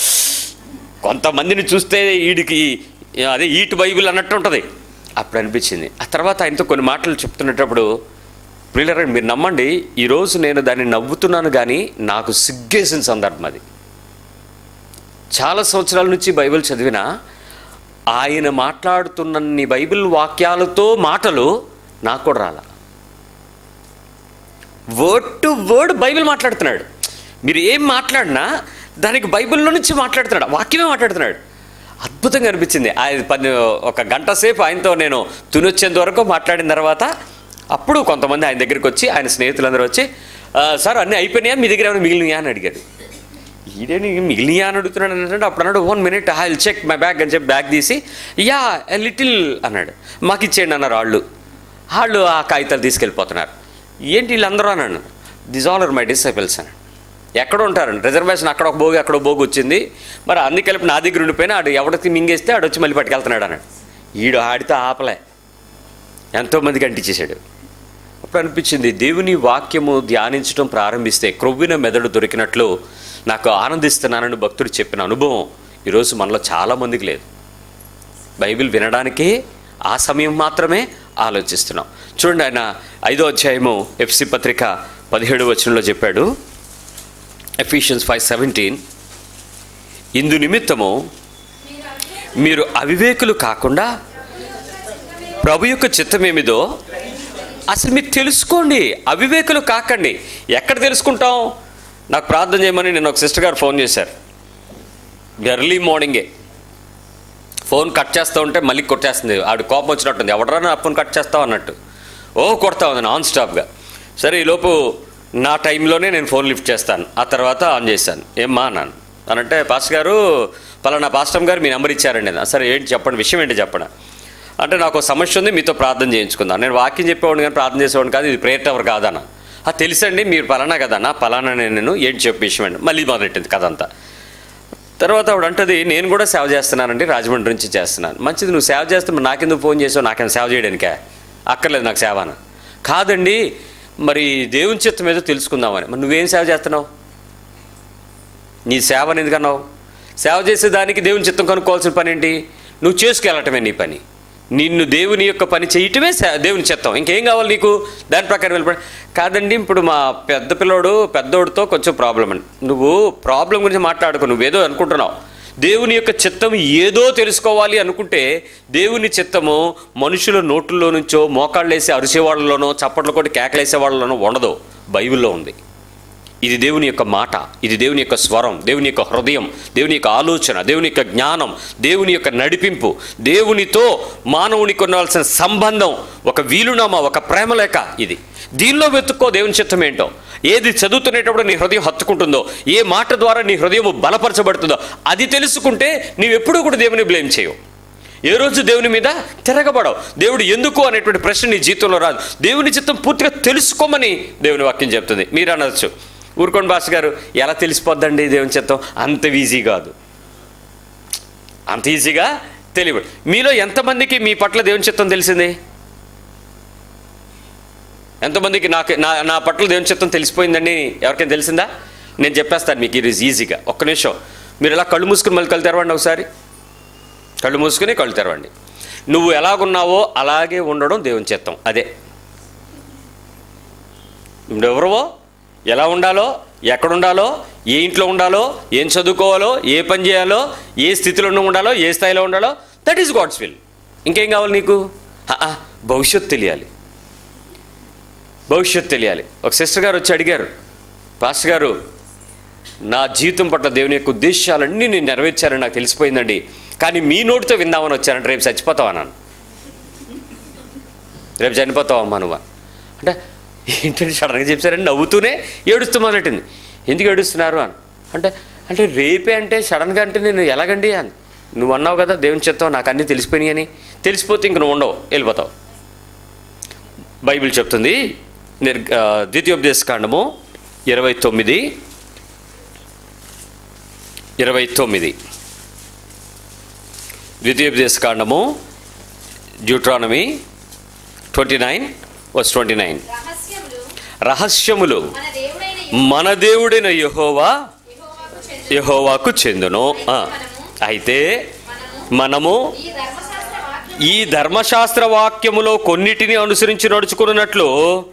కొంతమందిని చూస్తే వీడికి అదే ఈటు బైబిల్ అన్నట్టు ఉంటుంది అప్పుడు అనిపించింది ఆ తర్వాత ఆయనతో కొన్ని మాటలు చెప్తున్నప్పుడు ప్రియులరా మీరు నమ్మండి ఈరోజు నేను దాన్ని నవ్వుతున్నాను కానీ నాకు సిగ్గేసిన సందర్భం అది చాలా సంవత్సరాల నుంచి బైబిల్ చదివిన ఆయన మాట్లాడుతున్నన్ని బైబిల్ వాక్యాలతో మాటలు నాకు కూడా రాల వర్డ్ టు వర్డ్ బైబిల్ మాట్లాడుతున్నాడు మీరు ఏం మాట్లాడినా దానికి బైబిల్లో నుంచి మాట్లాడుతున్నాడు వాక్యమే మాట్లాడుతున్నాడు అద్భుతంగా అనిపించింది ఆయన పది ఒక గంట సేపు ఆయనతో నేను తునొచ్చేంత వరకు మాట్లాడిన తర్వాత అప్పుడు కొంతమంది ఆయన దగ్గరికి వచ్చి ఆయన స్నేహితులందరూ వచ్చి "ఆ, సార్ అన్నీ అయిపోయినాయా మీ దగ్గర ఏమైనా మిగిలినాయా అని అడిగారు ఈడేని మిగిలియా అని అడుగుతున్నాడు అంటే అప్పుడు అన్నాడు one minute I will check my bag అని చెప్పి బ్యాగ్ తీసి యా లిటిల్ అన్నాడు మాకు ఇచ్చేయండి అన్నారు వాళ్ళు వాళ్ళు ఆ కాగితాలు తీసుకెళ్ళిపోతున్నారు ఏంటి వీళ్ళందరూ అన్నాడు this all are my disciples అన్నాడు ఎక్కడ ఉంటారండి రిజర్వేషన్ అక్కడ ఒక బోగి అక్కడ ఒక బోగి వచ్చింది మరి అన్ని కలిపి నా దగ్గర ఉండిపోయినా ఆడు ఎవరికి మింగేస్తే ఆడు వచ్చి మళ్ళీ పట్టుకెళ్తున్నాడు అన్నాడు ఈడు ఆడితో ఆపలే ఎంతోమందికి అంటించేశాడు అప్పుడు అనిపించింది దేవుని వాక్యము ధ్యానించడం ప్రారంభిస్తే క్రొవ్విన మెదడు దొరికినట్లు నాకు ఆనందిస్తున్నానని భక్తుడు చెప్పిన అనుభవం ఈరోజు మనలో చాలామందికి లేదు బైబిల్ వినడానికే ఆ సమయం మాత్రమే ఆలోచిస్తున్నాం చూడండి ఆయన ఐదో అధ్యాయము ఎఫ్సి పత్రిక పదిహేడు వచనంలో చెప్పాడు ఎఫిషియన్స్ ఫైవ్ సెవెంటీన్ ఇందు నిమిత్తము మీరు అవివేకులు కాకుండా ప్రభు యొక్క చిత్తమేమిదో అసలు మీరు తెలుసుకోండి అవివేకులు కాకండి ఎక్కడ తెలుసుకుంటాం నాకు ప్రార్థన చేయమని నేను ఒక సిస్టర్ గారు ఫోన్ చేశారు ఎర్లీ మార్నింగే ఫోన్ కట్ చేస్తూ ఉంటే మళ్ళీ కొట్టేస్తుంది ఆవిడ కోపం వచ్చినట్టుంది ఎవడరా నా ఫోన్ కట్ చేస్తావు అన్నట్టు ఓ కొడతా ఉంది నాన్ స్టాప్గా సరే ఈలోపు నా టైంలోనే నేను ఫోన్ లిఫ్ట్ చేస్తాను ఆ తర్వాత ఆన్ చేశాను ఏమ్మా అన్నాను అనంటే పాస్టర్ గారు పలానా పాస్టర్ గారు మీ నెంబర్ ఇచ్చారండి నేను. సరే ఏంటి చెప్పండి విషయం ఏంటి చెప్పండి అంటే నాకు ఒక సమస్య ఉంది మీతో ప్రార్థన చేయించుకుందాం నేను వాక్యం చెప్పేవాడిని కానీ ప్రార్థన చేసేవాడిని కాదు ఇది ప్రేయర్ టవర్ కాదన్న ఆ తెలుసండి మీరు పలానా కదన్నా పలానా నేను ఏంటి చెప్పే విషయం అండి మళ్ళీ మొదలెట్టింది కథ అంతా తర్వాత ఆవిడ అంటది నేను కూడా సేవ చేస్తున్నానండి రాజమండ్రి నుంచి చేస్తున్నాను మంచిది నువ్వు సేవ చేస్తే మరి నాకెందుకు ఫోన్ చేసావు నాకేం సేవ చేయడానికే అక్కర్లేదు నాకు సేవ అని కాదండి మరి దేవుని చిత్తం ఏదో తెలుసుకుందామని మరి నువ్వేం సేవ చేస్తున్నావు నీ సేవని ఎందుకన్నావు సేవ చేసేదానికి దేవుని చిత్తం కనుక్కోవాల్సిన పని ఏంటి నువ్వు చేసుకెళ్ళటమే నీ పని నిన్ను దేవుని యొక్క పని చేయటమే సే- దేవుని చిత్తం ఇంకేం కావాలి నీకు దాని ప్రకారం వెళ్ళిపోయి కాదండి ఇప్పుడు మా పెద్ద పిల్లోడు పెద్దోడితో కొంచెం ప్రాబ్లం అండి నువ్వు ప్రాబ్లం గురించి మాట్లాడుకో నువ్వేదో అనుకుంటున్నావు దేవుని యొక్క చిత్తం ఏదో తెలుసుకోవాలి అనుకుంటే దేవుని చిత్తము మనుషుల నోటుల్లో నుంచో మోకాళ్ళేసి అరిసేవాళ్ళలోనో చప్పట్లు కొట్టి కేకలేసే వాళ్ళలోనో ఉండదు బైబిల్లో ఉంది ఇది దేవుని యొక్క మాట ఇది దేవుని యొక్క స్వరం దేవుని యొక్క హృదయం దేవుని యొక్క ఆలోచన దేవుని యొక్క జ్ఞానం దేవుని యొక్క నడిపింపు దేవునితో మానవునికి ఉండవలసిన సంబంధం ఒక వీలునామా ఒక ప్రేమలేఖ ఇది దీనిలో వెతుక్కో దేవుని చిత్తం ఏంటో ఏది చదువుతునేటప్పుడు నీ హృదయం హత్తుకుంటుందో ఏ మాట ద్వారా నీ హృదయం బలపరచబడుతుందో అది తెలుసుకుంటే నీవెప్పుడూ కూడా దేవుని బ్లేమ్ చేయవు ఏ రోజు దేవుని మీద తిరగబడవు దేవుడు ఎందుకు అనేటువంటి ప్రశ్న నీ జీవితంలో రాదు దేవుని చిత్తం పూర్తిగా తెలుసుకోమని దేవుని వాక్యం చెప్తుంది మీరు అనొచ్చు ఊరుకోండి భాష గారు ఎలా తెలిసిపోద్దండి దేవుని చిత్తం అంత ఈజీ కాదు అంత ఈజీగా తెలియదు మీలో ఎంతమందికి మీ పట్ల దేవుని చిత్తం తెలిసింది ఎంతమందికి నాకు నా నా పట్ల దేవుని చిత్తం తెలిసిపోయిందండి ఎవరికైనా తెలిసిందా నేను చెప్పేస్తాను మీకు ఇది ఈజీగా ఒక్క నిమిషం మీరు ఇలా కళ్ళు మూసుకుని మళ్ళీ కళ్ళు తెరవండి ఒకసారి కళ్ళు మూసుకుని కళ్ళు తెరవండి నువ్వు ఎలాగున్నావో అలాగే ఉండడం దేవుని చిత్తం అదే నువ్వు ఎవరవో ఎలా ఉండాలో ఎక్కడ ఉండాలో ఏ ఇంట్లో ఉండాలో ఏం చదువుకోవాలో ఏ పని చేయాలో ఏ స్థితిలో నువ్వు ఉండాలో ఏ స్థాయిలో ఉండాలో దట్ ఈస్ గాడ్స్ విల్ ఇంకేం కావాలి నీకు ఆ, ఆ, భవిష్యత్తు తెలియాలి భవిష్యత్తు తెలియాలి ఒక సిస్టర్ గారు వచ్చి అడిగారు పాస్టర్ గారు నా జీవితం పట్ల దేవుని యొక్క ఉద్దేశాలన్నీ నేను నెరవేర్చారని నాకు తెలిసిపోయిందండి కానీ మీ నోటితో విందామని వచ్చానంటే రేపు చచ్చిపోతావా నాన్న రేపు చనిపోతావమ్మా నువ్వు అంటే ఏంటంటే సడన్గా చెప్పారని నవ్వుతూనే ఏడుస్తూ మొదలెట్టింది ఎందుకు ఏడుస్తున్నారు అని అంటే అంటే రేపే అంటే సడన్గా అంటే నేను ఎలాగండి అని నువ్వు అన్నావు కదా దేవుని చెప్తావు నాకు అన్నీ తెలిసిపోయినాయి అని తెలిసిపోతే ఇంక నువ్వు ఉండవు వెళ్ళిపోతావు బైబిల్ చెప్తుంది నిర్ ఆ, ద్వితీయోపదేశ కాండము ఇరవై తొమ్మిది ఇరవై తొమ్మిది ద్వితీయోపదేశ కాండము Deuteronomy twenty nine verse twenty nine రహస్యములు రహస్యములు మన దేవుడైన మన దేవుడైన యెహోవా యెహోవాకు చెందిన యెహోవాకు చెందును ఆ, అయితే మనము మనము ఈ ధర్మశాస్త్ర వాక్యం ఈ ధర్మశాస్త్ర వాక్యములో కొన్నిటిని అనుసరించి నడుచుకున్నట్లు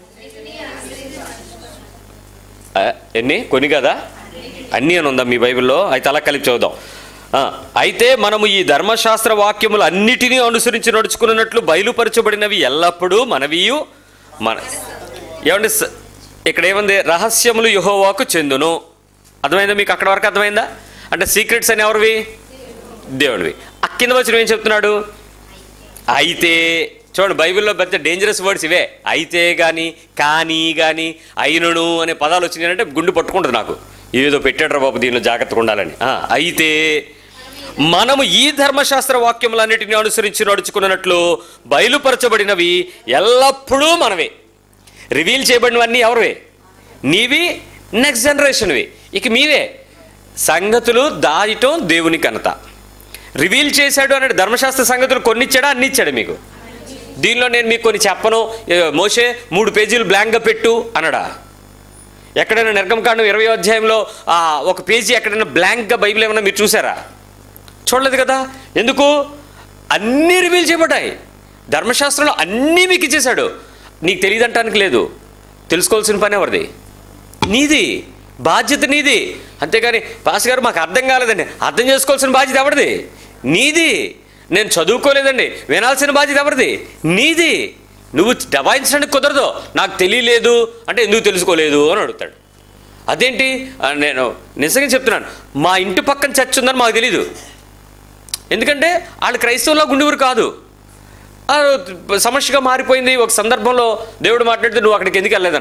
ఆ, ఎన్ని కొన్ని కదా అన్నీ అని ఉందా మీ బైబిల్లో అయితే అలా కలిపి చదువుదాం ఆ, అయితే మనము ఈ ధర్మశాస్త్ర వాక్యములు అన్నిటినీ అనుసరించి నడుచుకున్నట్లు బయలుపరచబడినవి ఎల్లప్పుడూ మనవియు మన ఏమండి స- ఇక్కడ ఏముంది రహస్యములు యహోవాకు చెందును అర్థమైందా మీకు అక్కడ వరకు అర్థమైందా అంటే సీక్రెట్స్ అని ఎవరివి దేవుడివి ఆ కింద వచ్చిన ఏం చెప్తున్నాడు అయితే చూడండి బైబిల్లో పెద్ద డేంజరస్ వర్డ్స్ ఇవే అయితే కానీ కానీ కానీ అయినను అనే పదాలు వచ్చినాయంటే గుండు పట్టుకుంటుంది నాకు ఏదో పెట్టాడు బాబు దీనిలో జాగ్రత్తగా ఉండాలని ఆ, అయితే మనము ఈ ధర్మశాస్త్ర వాక్యములన్నిటిని అనుసరించి నడుచుకున్నట్లు బయలుపరచబడినవి ఎల్లప్పుడూ మనవే రివీల్ చేయబడినవన్నీ ఎవరివే నీవి నెక్స్ట్ జనరేషన్వి ఇక మీవే సంగతులు దాయటం దేవుని ఘనత రివీల్ చేశాడు అన్నాడు ధర్మశాస్త్ర సంగతులు కొన్ని ఇచ్చాడా అన్ని ఇచ్చాడు మీకు దీనిలో నేను మీకు కొన్ని చెప్పను ఏ, మోషే మూడు పేజీలు బ్లాంక్గా పెట్టు అన్నాడా ఎక్కడైనా నిర్గమకాండం ఇరవై అధ్యాయంలో ఆ, ఒక పేజీ ఎక్కడైనా బ్లాంక్గా బైబిల్ ఏమన్నా మీరు చూసారా చూడలేదు కదా ఎందుకు అన్నీ రివీల్ చేయబడ్డాయి ధర్మశాస్త్రంలో అన్నీ మీకు ఇచ్చేశాడు నీకు తెలియదంటానికి లేదు తెలుసుకోవాల్సిన పని ఎవరిది నీది బాధ్యత నీది అంతేగాని పాస్ గారు మాకు అర్థం కాలేదండి అర్థం చేసుకోవాల్సిన బాధ్యత ఎవరిది నీది నేను చదువుకోలేదండి వినాల్సిన బాధ్యత ఎవరిది నీది నువ్వు దబాయించడానికి కుదరదు నాకు తెలియలేదు అంటే ఎందుకు తెలుసుకోలేదు అని అడుగుతాడు అదేంటి ఆ, నేను నిజంగా చెప్తున్నాను మా ఇంటి పక్కన చర్చ్ ఉందని మాకు తెలీదు ఎందుకంటే వాళ్ళు క్రైస్తవుల్లో గుండెవరు కాదు ఆ, సమస్యగా మారిపోయింది ఒక సందర్భంలో దేవుడు మాట్లాడితే నువ్వు అక్కడికి ఎందుకు వెళ్ళలేదన్నాడు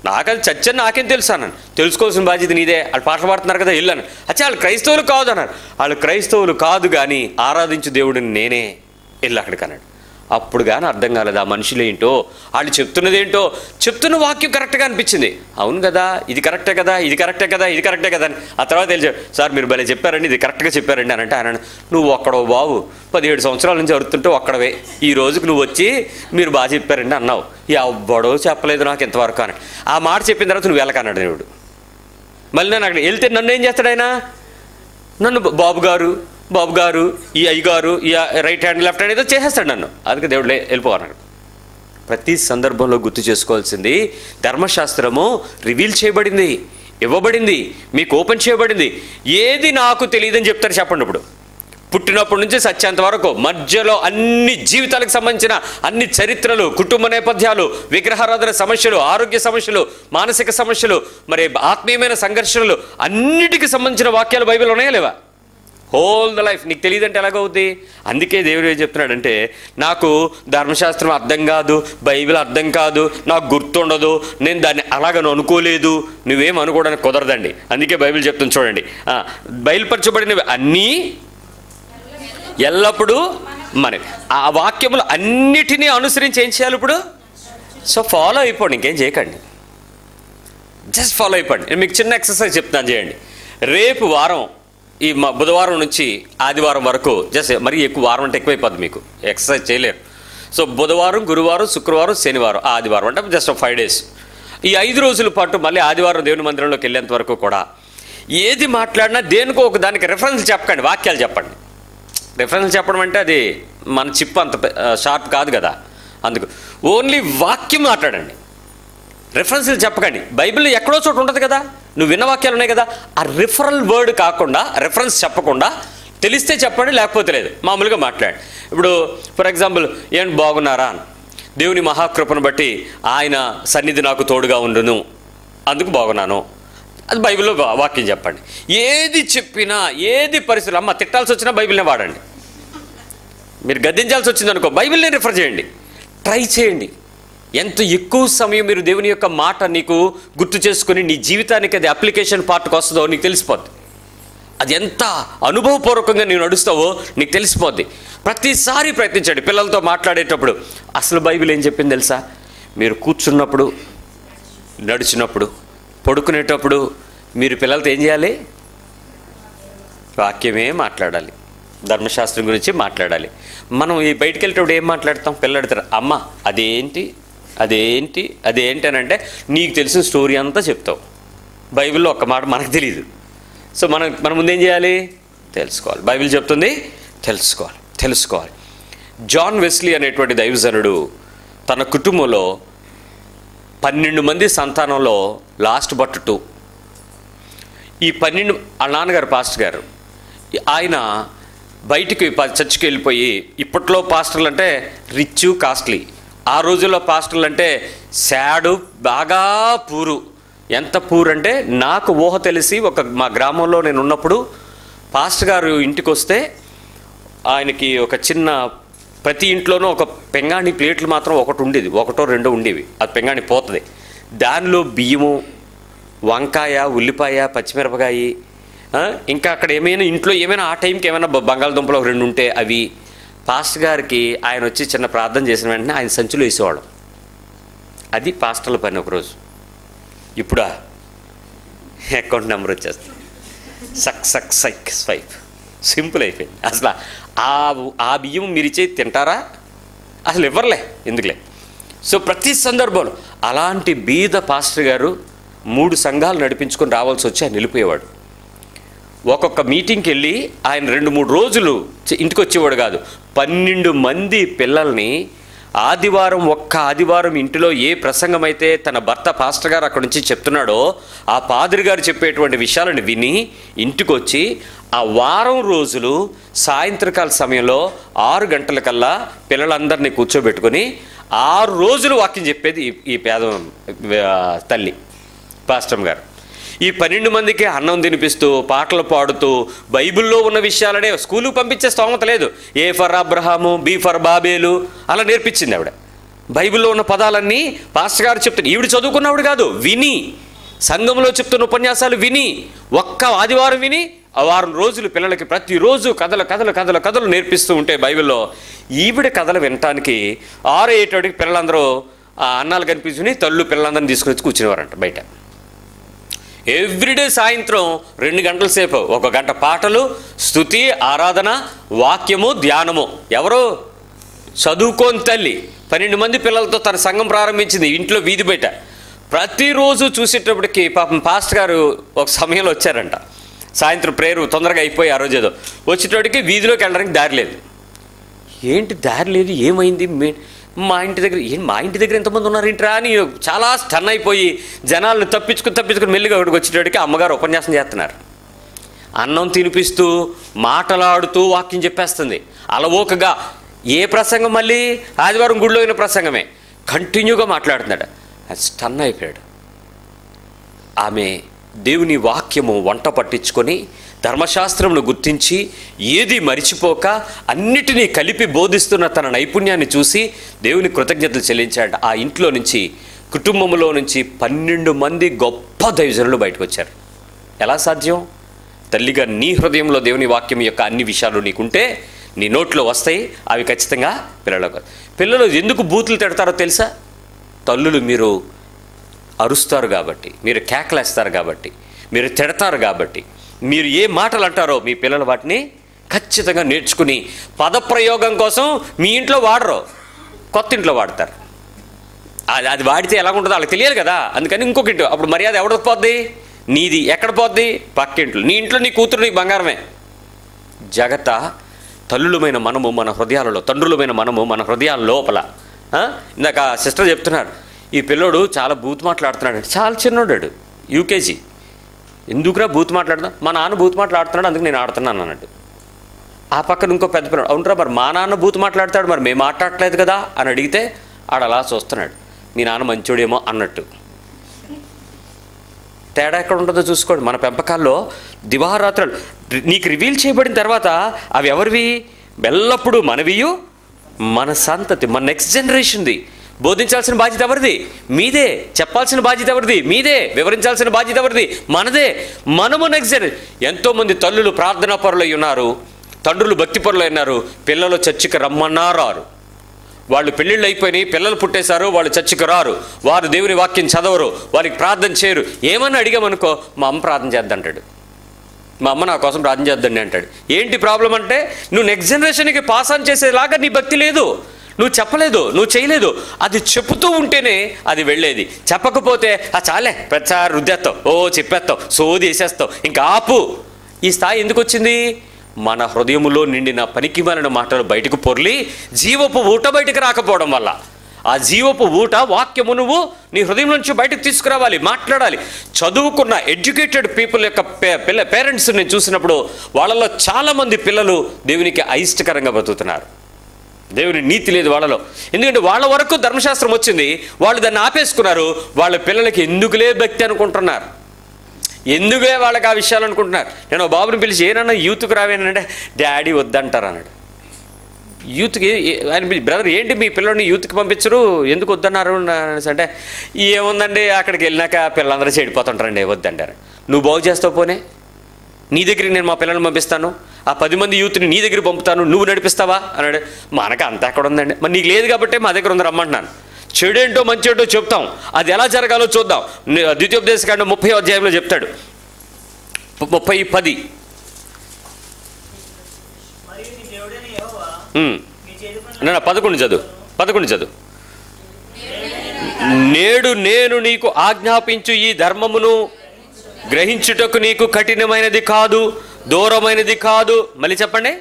నాకది చచ్చని నాకేం తెలుసు అన్నాను తెలుసుకోవాల్సిన బాధ్యత నీదే వాళ్ళు పాటలు పాడుతున్నారు కదా వెళ్ళాను అచ్చా వాళ్ళు క్రైస్తవులు కాదు అన్నారు వాళ్ళు క్రైస్తవులు కాదు కానీ ఆరాధించు దేవుడిని నేనే వెళ్ళి అక్కడికి అన్నాడు అప్పుడు కానీ అర్థం కాలేదు ఆ మనుషులు ఏంటో వాళ్ళు చెప్తున్నది ఏంటో చెప్తున్న వాక్యం కరెక్ట్గా అనిపించింది అవును కదా ఇది కరెక్టే కదా ఇది కరెక్టే కదా ఇది కరెక్టే కదా అని ఆ తర్వాత తెలిసి సార్ మీరు భలే చెప్పారండి ఇది కరెక్ట్గా చెప్పారండి అని అంటే ఆయన నువ్వు ఒక్కడో బావు పదిహేడు సంవత్సరాల నుంచి అరుతుంటే ఒక్కడవే ఈ రోజుకి నువ్వు వచ్చి మీరు బాగా చెప్పారండి అన్నావు ఎవ్వడో చెప్పలేదు నాకు ఇంతవరకు అని ఆ మాట చెప్పిన తర్వాత నువ్వు వెళ్ళకన్నాడు దేవుడు మళ్ళీ నేను అక్కడ వెళ్తే నన్ను ఏం చేస్తాడు ఆయన నన్ను బాబు గారు బాబు గారు ఈ అయ్య గారు ఈ రైట్ హ్యాండ్ లెఫ్ట్ హ్యాండ్ ఏదో చేసేస్తాడు నన్ను అందుకే దేవుడు లే- వెళ్ళిపోవన్నాడు ప్రతి సందర్భంలో గుర్తు చేసుకోవాల్సింది ధర్మశాస్త్రము రివీల్ చేయబడింది ఇవ్వబడింది మీకు ఓపెన్ చేయబడింది ఏది నాకు తెలియదని చెప్తారు చెప్పండి ఇప్పుడు పుట్టినప్పటి నుంచి సత్యంత వరకు మధ్యలో అన్ని జీవితాలకు సంబంధించిన అన్ని చరిత్రలు కుటుంబ నేపథ్యాలు విగ్రహారాధన సమస్యలు ఆరోగ్య సమస్యలు మానసిక సమస్యలు మరి ఆత్మీయమైన సంఘర్షణలు అన్నిటికి సంబంధించిన వాక్యాలు బైబిల్ ఉన్నాయా లేవా హోల్ ద లైఫ్ నీకు తెలియదంటే ఎలాగవుద్ది అందుకే దేవుడు ఏం చెప్తున్నాడంటే నాకు ధర్మశాస్త్రం అర్థం కాదు బైబిల్ అర్థం కాదు నాకు గుర్తుండదు నేను దాన్ని అలాగని అనుకోలేదు నువ్వేం అనుకోవడానికి కుదరదండి అందుకే బైబిల్ చెప్తుంది చూడండి ఆ, బయలుపరచబడినవి అన్నీ ఎల్లప్పుడూ మన ఆ వాక్యములు అన్నిటినీ అనుసరించి ఏం చేయాలి ఇప్పుడు సో ఫాలో అయిపోండి ఇంకేం చేయకండి జస్ట్ ఫాలో అయిపోండి నేను మీకు చిన్న ఎక్సర్సైజ్ చెప్తాను చేయండి రేపు వారం ఈ మ- బుధవారం నుంచి ఆదివారం వరకు జస్ట్ మరీ ఎక్కువ వారం అంటే ఎక్కువైపోద్ది మీకు ఎక్సర్సైజ్ చేయలేరు సో బుధవారం గురువారం శుక్రవారం శనివారం ఆదివారం అంటే జస్ట్ ఫైవ్ డేస్ ఈ ఐదు రోజుల పాటు మళ్ళీ ఆదివారం దేవుని మందిరంలోకి వెళ్ళేంత వరకు కూడా ఏది మాట్లాడినా దేనికో ఒక దానికి రెఫరెన్స్ చెప్పకండి వాక్యాలు చెప్పండి రిఫరెన్స్ చెప్పడం అంటే అది మన చిప్ అంత పె- ఆ, షార్ప్ కాదు కదా అందుకు ఓన్లీ వాక్యం మాట్లాడండి రిఫరెన్స్లు చెప్పకండి బైబిల్లో ఎక్కడో చోట ఉంటుంది కదా నువ్వు విన్న వాక్యాలు ఉన్నాయి కదా ఆ రిఫరల్ వర్డ్ కాకుండా రెఫరెన్స్ చెప్పకుండా తెలిస్తే చెప్పండి లేకపోతే లేదు మామూలుగా మాట్లాడండి ఇప్పుడు ఫర్ ఎగ్జాంపుల్ ఏంటి బాగున్నారా అని దేవుని మహాకృపను బట్టి ఆయన సన్నిధి నాకు తోడుగా ఉండును అందుకు బాగున్నాను అది బైబిల్లో వా- వాక్యం చెప్పండి ఏది చెప్పినా ఏది పరిస్థితులు అమ్మ తిట్టాల్సి వచ్చినా బైబిల్నే వాడండి మీరు గద్దించాల్సి వచ్చింది అనుకో బైబిల్ని రిఫర్ చేయండి ట్రై చేయండి ఎంత ఎక్కువ సమయం మీరు దేవుని యొక్క మాట నీకు గుర్తు చేసుకుని నీ జీవితానికి అది అప్లికేషన్ పార్ట్కి వస్తుందో నీకు తెలిసిపోద్ది అది ఎంత అనుభవపూర్వకంగా నీవు నడుస్తావో నీకు తెలిసిపోద్ది ప్రతిసారి ప్రయత్నించండి పిల్లలతో మాట్లాడేటప్పుడు అసలు బైబిల్ ఏం చెప్పింది తెలుసా మీరు కూర్చున్నప్పుడు నడిచినప్పుడు పడుకునేటప్పుడు మీరు పిల్లలతో ఏం చేయాలి వాక్యమే మాట్లాడాలి ధర్మశాస్త్రం గురించి మాట్లాడాలి మనం ఈ బయటికి వెళ్ళేటప్పుడు ఏం మాట్లాడతాం పిల్లలు అడుగుతారు అమ్మ అదేంటి అదేంటి అదేంటి అని అంటే నీకు తెలిసిన స్టోరీ అంతా చెప్తావు బైబిల్లో ఒక్క మాట మనకు తెలియదు సో మనం మనం ముందేం చేయాలి తెలుసుకోవాలి బైబిల్ చెప్తుంది తెలుసుకోవాలి తెలుసుకోవాలి జాన్ వెస్లీ అనేటువంటి దైవజనుడు తన కుటుంబంలో పన్నెండు మంది సంతానంలో లాస్ట్ బట్ టూ ఈ పన్నెండు వాళ్ళ నాన్నగారు పాస్టర్ గారు ఆయన బయటికి ప- చర్చికి వెళ్ళిపోయి ఇప్పట్లో పాస్టర్లు అంటే రిచ్ కాస్ట్లీ ఆ రోజుల్లో పాస్టర్లు అంటే శాడు బాగా పూరు ఎంత పూర్ అంటే నాకు ఊహ తెలిసి ఒక మా గ్రామంలో నేను ఉన్నప్పుడు పాస్టర్ గారు ఇంటికి వస్తే ఆయనకి ఒక చిన్న ప్రతి ఇంట్లోనూ ఒక పెంగాణి ప్లేట్లు మాత్రం ఒకటి ఉండేది ఒకటో రెండో ఉండేవి అది పెంగాణి పోతుంది దానిలో బియ్యము వంకాయ ఉల్లిపాయ పచ్చిమిరపకాయ ఆ, ఇంకా అక్కడ ఏమైనా ఇంట్లో ఏమైనా ఆ టైంకి ఏమైనా బ- బంగాళదుంపలు ఒక రెండు ఉంటే అవి పాస్టర్ గారికి ఆయన వచ్చి చిన్న ప్రార్థన చేసిన వెంటనే ఆయన సంచులు వేసేవాడు అది పాస్టర్ల పని ఒకరోజు ఇప్పుడా అకౌంట్ నెంబర్ వచ్చేస్తుంది సక్ సక్ సైక్ స్వైప్ సింపుల్ అయిపోయింది అసలు ఆ ఆ బియ్యం మీరిచే తింటారా అసలు ఇవ్వరులే ఎందుకులే సో ప్రతి సందర్భంలో అలాంటి బీద పాస్టర్ గారు మూడు సంఘాలు నడిపించుకొని రావాల్సి వచ్చి ఆయన నిలిపోయేవాడు ఒక్కొక్క మీటింగ్కి వెళ్ళి ఆయన రెండు మూడు రోజులు చి- ఇంటికి వచ్చేవాడు కాదు పన్నెండు మంది పిల్లల్ని ఆదివారం ఒక్క ఆదివారం ఇంటిలో ఏ ప్రసంగం అయితే తన భర్త పాస్టర్ గారు అక్కడి నుంచి చెప్తున్నాడో ఆ పాదిరి గారు చెప్పేటువంటి విషయాలను విని ఇంటికి వచ్చి ఆ వారం రోజులు సాయంత్రకాల సమయంలో ఆరు గంటలకల్లా పిల్లలందరినీ కూర్చోబెట్టుకొని ఆరు రోజులు వాక్యం చెప్పేది ఈ- ఈ పేద ఆ, తల్లి పాస్టమ్ గారు ఈ పన్నెండు మందికి అన్నం తినిపిస్తూ పాటలు పాడుతూ బైబిల్లో ఉన్న విషయాలనే స్కూలుకు పంపించే స్తోమత లేదు A for Abraham B for Babel అలా నేర్పించింది ఆవిడ బైబిల్లో ఉన్న పదాలన్నీ పాస్టర్ గారు చెప్తారు ఈవిడ చదువుకున్నవాడు కాదు విని సంఘంలో చెప్తున్న ఉపన్యాసాలు విని ఒక్క ఆదివారం విని ఆ వారం రోజులు పిల్లలకి ప్రతిరోజు కథలు కథలు కథలు కథలు నేర్పిస్తూ ఉంటే బైబిల్లో ఈవిడ కథలు వినటానికి ఆరు ఏటోడికి పిల్లలందరూ ఆ అన్నాలు కనిపించుకుని తల్లు పిల్లలందరినీ తీసుకుని వచ్చి కూర్చునేవారంట బయట ఎవ్రీడే సాయంత్రం రెండు గంటల సేపు ఒక గంట పాటలు స్థుతి ఆరాధన వాక్యము ధ్యానము ఎవరు చదువుకోని తల్లి పన్నెండు మంది పిల్లలతో తన సంఘం ప్రారంభించింది ఇంట్లో వీధి బయట ప్రతిరోజు చూసేటప్పటికి పాపం పాస్టర్ గారు ఒక సమయంలో వచ్చారంట సాయంత్రం ప్రేయర్ తొందరగా అయిపోయి ఆ రోజు ఏదో వచ్చేటప్పటికి వీధిలోకి వెళ్ళడానికి దారి లేదు ఏంటి దారి లేదు ఏమైంది మే- మా ఇంటి దగ్గర ఏం మా ఇంటి దగ్గర ఎంతమంది ఉన్నారు ఏంట్రా అని చాలా స్టన్ అయిపోయి జనాలను తప్పించుకుని తప్పించుకుని మెల్లిగా ఒకటికి వచ్చేటప్పటికి అమ్మగారు ఉపన్యాసం చేస్తున్నారు అన్నం తినిపిస్తూ మాటలాడుతూ వాక్యం చెప్పేస్తుంది అలవోకగా ఏ ప్రసంగం మళ్ళీ ఆదివారం గుడిలో అయిన ప్రసంగమే కంటిన్యూగా మాట్లాడుతున్నాడు అది స్టన్ అయిపోయాడు ఆమె దేవుని వాక్యము వంట పట్టించుకొని ధర్మశాస్త్రమును గుర్తించి ఏది మరిచిపోక అన్నిటినీ కలిపి బోధిస్తున్న తన నైపుణ్యాన్ని చూసి దేవుని కృతజ్ఞతలు చెల్లించాడు ఆ ఇంట్లో నుంచి కుటుంబంలో నుంచి పన్నెండు మంది గొప్ప దైవజనులు బయటకు వచ్చారు ఎలా సాధ్యం తల్లిగా నీ హృదయంలో దేవుని వాక్యం యొక్క అన్ని విషయాలు నీకుంటే నీ నోట్లో వస్తాయి అవి ఖచ్చితంగా పిల్లలకు పిల్లలు ఎందుకు బూతులు తిడతారో తెలుసా తల్లులు మీరు అరుస్తారు కాబట్టి మీరు కేకలేస్తారు కాబట్టి మీరు తిడతారు కాబట్టి మీరు ఏ మాటలు అంటారో మీ పిల్లలు వాటిని ఖచ్చితంగా నేర్చుకుని పదప్రయోగం కోసం మీ ఇంట్లో వాడరు కొత్త ఇంట్లో వాడతారు అది అది వాడితే ఎలా ఉంటుందో వాళ్ళకి తెలియాలి కదా అందుకని ఇంకొక ఇంట్లో అప్పుడు మర్యాద ఎవరికి పోద్ది నీది ఎక్కడ పోద్ది పక్కింట్లో నీ ఇంట్లో నీ కూతురు నీ బంగారమే జగత తల్లులమైన మనము మన హృదయాలలో తండ్రులమైన మనము మన హృదయాల లోపల ఆ? ఇందాక సిస్టర్ చెప్తున్నారు ఈ పిల్లోడు చాలా బూత్ మాట్లాడుతున్నాడు చాలా చిన్నోడాడు యూకేజీ ఎందుకురా బూత్ మాట్లాడదాం మా నాన్న బూత్ మాట్లాడుతున్నాడు అందుకు నేను ఆడుతున్నాను అన్నట్టు ఆ పక్కన ఇంకో పెద్ద పిల్లడు అవునరా మరి మా నాన్న బూత్ మాట్లాడతాడు మరి మేము మాట్లాడట్లేదు కదా అని అడిగితే ఆడు అలా చూస్తున్నాడు మీ నాన్న మంచోడేమో అన్నట్టు తేడా ఎక్కడ ఉంటుందో చూసుకోండి మన పెంపకాల్లో దివారాత్రులు రి- నీకు రివీల్ చేయబడిన తర్వాత అవి ఎవరివి ఎల్లప్పుడూ మనవియు మన సంతతి మన నెక్స్ట్ జనరేషన్ది బోధించాల్సిన బాధ్యత ఎవరిది మీదే చెప్పాల్సిన బాధ్యత ఎవరిది మీదే వివరించాల్సిన బాధ్యత ఎవరిది మనదే మనము నెక్స్ట్ జనరేషన్ ఎంతోమంది తల్లులు ప్రార్థనా పరులై ఉన్నారు తండ్రులు భక్తి పరులై ఉన్నారు పిల్లలు చర్చికి రమ్మన్నారారు వాళ్ళు పెళ్ళిళ్ళు అయిపోయినాయి పిల్లలు పుట్టేశారు వాళ్ళు చర్చికి రారు వారు దేవుని వాక్యం చదవరు వారికి ప్రార్థన చేయరు ఏమన్నా అడిగామనుకో మా అమ్మ ప్రార్థన చేద్దంటాడు మా అమ్మ నా కోసం ప్రార్థన చేద్దండి అంటాడు ఏంటి ప్రాబ్లం అంటే నువ్వు నెక్స్ట్ జనరేషన్కి పాస్ ఆన్ చేసేలాగా నీ భక్తి లేదు నువ్వు చెప్పలేదు నువ్వు చేయలేదు అది చెప్పుతూ ఉంటేనే అది వెళ్ళేది చెప్పకపోతే ఆ చాలే ప్రతిసారి రుద్దేస్తావు ఓ చెప్పేస్తావు సోది వేసేస్తావు ఇంకా ఆపు ఈ స్థాయి ఎందుకు వచ్చింది మన హృదయములో నిండిన పనికి మాలిన మాటలు బయటకు పొర్లి జీవపు ఊట బయటకు రాకపోవడం వల్ల ఆ జీవపు ఊట వాక్యము నువ్వు నీ హృదయం నుంచి బయటకు తీసుకురావాలి మాట్లాడాలి చదువుకున్న ఎడ్యుకేటెడ్ పీపుల్ యొక్క పే- పిల్ల పేరెంట్స్ నేను చూసినప్పుడు వాళ్ళలో చాలామంది పిల్లలు దేవునికి అయిష్టకరంగా బతుకుతున్నారు దేవుని నీతి లేదు వాళ్ళలో ఎందుకంటే వాళ్ళ వరకు ధర్మశాస్త్రం వచ్చింది వాళ్ళు దాన్ని ఆపేసుకున్నారు వాళ్ళ పిల్లలకి ఎందుకులే భక్తి అనుకుంటున్నారు ఎందుకులే వాళ్ళకి ఆ విషయాలు అనుకుంటున్నారు నేను ఓ బాబుని పిలిచి ఏనన్నా యూత్కి రావేనంటే డాడీ వద్దంటారు అన్నాడు యూత్కి ఏ- ఆయన పిలిచి, బ్రదర్ ఏంటి మీ పిల్లల్ని యూత్కి పంపించరు ఎందుకు వద్దన్నారు అనేసి అంటే ఏముందండి అక్కడికి వెళ్ళినాక పిల్లలందరూ చెడిపోతుంటారండి వద్దంటారు నువ్వు బాగు చేస్తావు పోనే నీ దగ్గరికి నేను మా పిల్లల్ని పంపిస్తాను ఆ పది మంది యూత్ని నీ దగ్గర పంపుతాను నువ్వు నడిపిస్తావా అన్నాడు మనకు అంత ఎక్కడ ఉందండి మరి నీకు లేదు కాబట్టి మా దగ్గర ఉంది రమ్మంటున్నాను చెడేంటో మంచేంటో చెప్తాం అది ఎలా జరగాలో చూద్దాం ని- ద్వితీయోపదేశ కాండ ముప్పై అధ్యాయంలో చెప్తాడు ము- ముప్పై పది మరియు నీ దేవుడైన యెహోవా ఉమ్. నీ చేతి పనులు నా పదకొండు చదువు పదకొండు చదువు నేడు నేను నీకు ఆజ్ఞాపించు ఈ ధర్మమును గ్రహించుటకు నీకు కఠినమైనది కాదు దూరమైనది కాదు మళ్ళీ చెప్పండి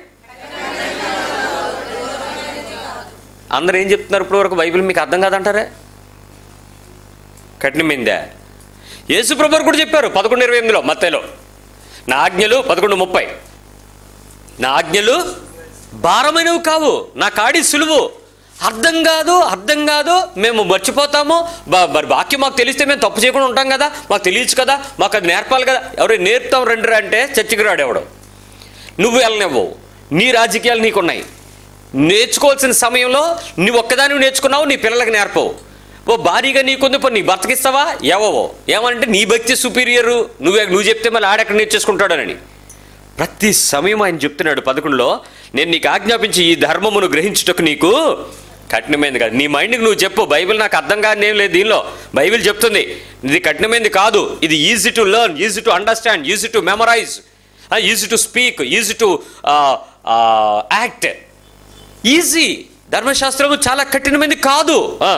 అందరూ ఏం చెప్తున్నారు ఇప్పుడు వరకు బైబిల్ మీకు అర్థం కాదంటారే కఠినమైందా యేసుప్రభు కూడా చెప్పారు పదకొండు ఇరవై ఎనిమిదిలో మత్తయిలో నా ఆజ్ఞలు పదకొండు ముప్పై నా ఆజ్ఞలు భారమైనవి కావు నా కాడి సులువు అర్థం కాదు అర్థం కాదు మేము మర్చిపోతాము బ- మరి వాక్యం మాకు తెలిస్తే మేము తప్పు చేయకుండా ఉంటాం కదా మాకు తెలియచ్చు కదా మాకు అది నేర్పాలి కదా ఎవరు నేర్పుతాం రండి అంటే చర్చికి రాడు ఎవడు నువ్వు వెళ్ళనివ్వవు నీ రాజకీయాలు నీకున్నాయి నేర్చుకోవాల్సిన సమయంలో నువ్వు ఒక్కదాని నేర్చుకున్నావు నీ పిల్లలకి నేర్పవు ఓ భారీగా నీకుంది పో నీ భర్తకిస్తావా ఏవో ఏమంటే నీ భక్తి సుపీరియరు నువ్వే నువ్వు చెప్తే మళ్ళీ ఆడెక్కడ నేర్చేసుకుంటాడని ప్రతి సమయం ఆయన చెప్తున్నాడు పదకొండులో నేను నీకు ఆజ్ఞాపించి ఈ ధర్మమును గ్రహించుటకు నీకు కఠినమైనది కాదు నీ మైండ్కి నువ్వు చెప్పు బైబిల్ నాకు అర్థం కాదు ఏం లేదు దీనిలో బైబిల్ చెప్తుంది ఇది కఠినమైనది కాదు ఇది easy to learn easy to understand easy to memorise easy to speak easy to act easy ధర్మశాస్త్రము చాలా కఠినమైనది కాదు ఆ.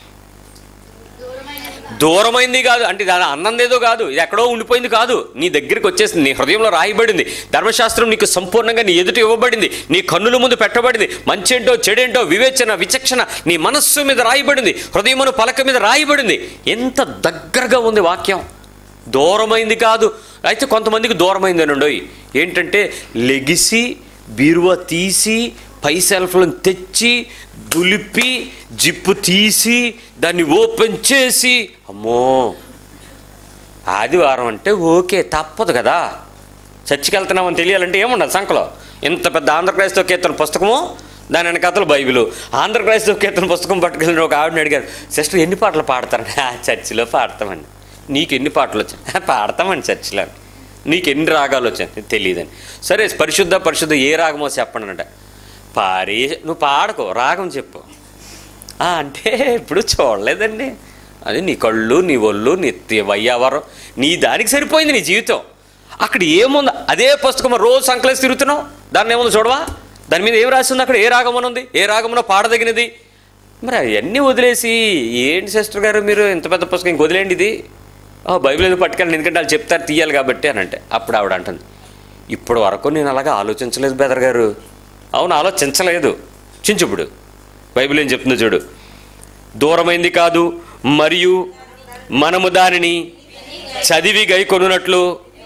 దూరమైంది కాదు అంటే దాని అన్నందేదో కాదు ఇది ఎక్కడో ఉండిపోయింది కాదు నీ దగ్గరికి వచ్చేసింది నీ హృదయంలో రాయబడింది ధర్మశాస్త్రం నీకు సంపూర్ణంగా నీ ఎదుట ఇవ్వబడింది నీ కన్నుల ముందు పెట్టబడింది మంచేంటో చెడేంటో వివేచన విచక్షణ నీ మనస్సు మీద రాయబడింది హృదయమును పలక మీద రాయబడింది ఎంత దగ్గరగా ఉంది వాక్యం దూరమైంది కాదు అయితే కొంతమందికి దూరమైంది అనండి ఏంటంటే లెగిసి బీరువా తీసి పై సెల్ఫ్లను తెచ్చి దులిపి జిప్పు తీసి దాన్ని ఓపెన్ చేసి అమ్మో ఆదివారం అంటే ఓకే తప్పదు కదా చర్చికి వెళ్తున్నామని తెలియాలంటే ఏముండదు సంకలో ఇంత పెద్ద ఆంధ్రప్రదేశ్తో కీర్తన పుస్తకము దాని వెనకాతలు బైబిల్ ఆంధ్రప్రదేశ్తో కీర్తన పుస్తకం పట్టుకెళ్ళిన ఒక ఆవిడని అడిగారు సిస్టర్ ఎన్ని పాటలు పాడతారండి ఆ చర్చిలో పాడతామండి నీకు ఎన్ని పాటలు వచ్చాయి "ఆ, పాడతామండి చర్చిలో నీకు ఎన్ని రాగాలు వచ్చాయి తెలియదని సరే పరిశుద్ధ పరిశుద్ధ ఏ రాగమో చెప్పండి అంటే పారి నువ్వు పాడకో రాగం చెప్పు "ఆ, అంటే ఇప్పుడు చూడలేదండి అది నీ కళ్ళు నీ ఒళ్ళు నీ తి- వయ్యావరం నీ దానికి సరిపోయింది నీ జీవితం అక్కడ ఏముంది అదే పుస్తకం రోజు సంకలేసి తిరుగుతున్నావు దాన్ని ఏముంది చూడవా దాని మీద ఏం రాసి ఉంది అక్కడ ఏ రాగం అని ఉంది ఏ రాగమునో పాడదగినది మరి అవన్నీ వదిలేసి ఏంటి సిస్టర్ గారు మీరు ఇంత పెద్ద పుస్తకం ఇంక వదిలేండి ఇది "ఆ, బైబిల్ ఎందుకు పట్టుకెళ్ళండి ఎందుకంటే వాళ్ళు చెప్తారు తీయాలి కాబట్టి అని అంటే అప్పుడు ఆవిడ అంటుంది ఇప్పటి వరకు నేను అలాగా ఆలోచించలేదు బెదర్ గారు అవును ఆలోచించలేదు చించుప్పుడు బైబిల్ ఏం చెప్తుందో చూడు దూరమైంది కాదు మరియు మనము దానిని చదివి గైకొనున్నట్లు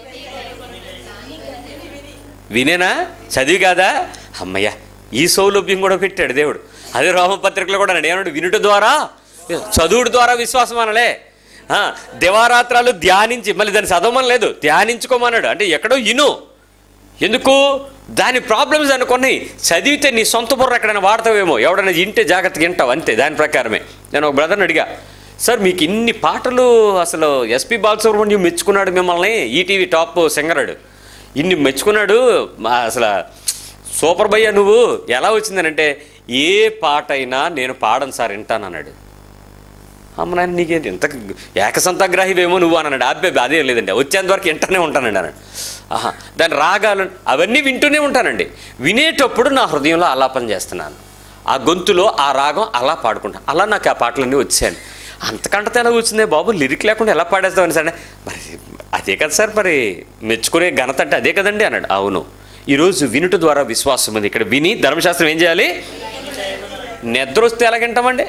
వినేనా చదివి కాదా అమ్మయ్య ఈ సౌలభ్యం కూడా పెట్టాడు దేవుడు అదే రోమపత్రికలో కూడా అన్నాడు ఏమన్నాడు వినుట ద్వారా చదువుడు ద్వారా విశ్వాసం అనలే ఆ, దివారాత్రాలు ధ్యానించి మళ్ళీ దాన్ని చదవమని లేదు ధ్యానించుకోమన్నాడు అంటే ఎక్కడో ఇను ఎందుకు దాని ప్రాబ్లమ్స్ అనుకున్నాయి చదివితే నీ సొంత బుర్ర ఎక్కడైనా వాడతావేమో ఎవడైనా ఇంటే జాగ్రత్తగా వింటావు అంతే దాని ప్రకారమే నేను ఒక బ్రదర్ని అడిగా సార్ మీకు ఇన్ని పాటలు అసలు ఎస్పి బాలసుబ్రహ్మణ్యం మెచ్చుకున్నాడు మిమ్మల్ని ఈటీవీ టాప్ సింగరాడు ఇన్ని మెచ్చుకున్నాడు మా అసలు సూపర్ భయ్యా నువ్వు ఎలా వచ్చిందనంటే ఏ పాట అయినా నేను పాడను సార్ వింటాను అన్నాడు అమ్మ నాయన నీకేంటి ఇంత ఏకసంతగ్రాహివేమో నువ్వు అని అన్నాడు అబ్బే అదే లేదండి వచ్చేంత వరకు వింటూనే ఉంటానండి అన్నాడు ఆహా దాని రాగాలు అవన్నీ వింటూనే ఉంటానండి వినేటప్పుడు నా హృదయంలో ఆలాపన చేస్తున్నాను ఆ గొంతులో ఆ రాగం అలా పాడుకుంటాను అలా నాకు ఆ పాటలన్నీ వచ్చాను అంతకంటే ఎలా వచ్చిందే బాబు లిరిక్ లేకుండా ఎలా పాడేస్తామని సరే మరి అదే కదా సార్ మరి మెచ్చుకునే ఘనత అంటే అదే కదండి అన్నాడు అవును ఈరోజు వినుట ద్వారా విశ్వాసం ఉంది ఇక్కడ విని ధర్మశాస్త్రం ఏం చేయాలి నిద్ర వస్తే ఎలాగంటామండి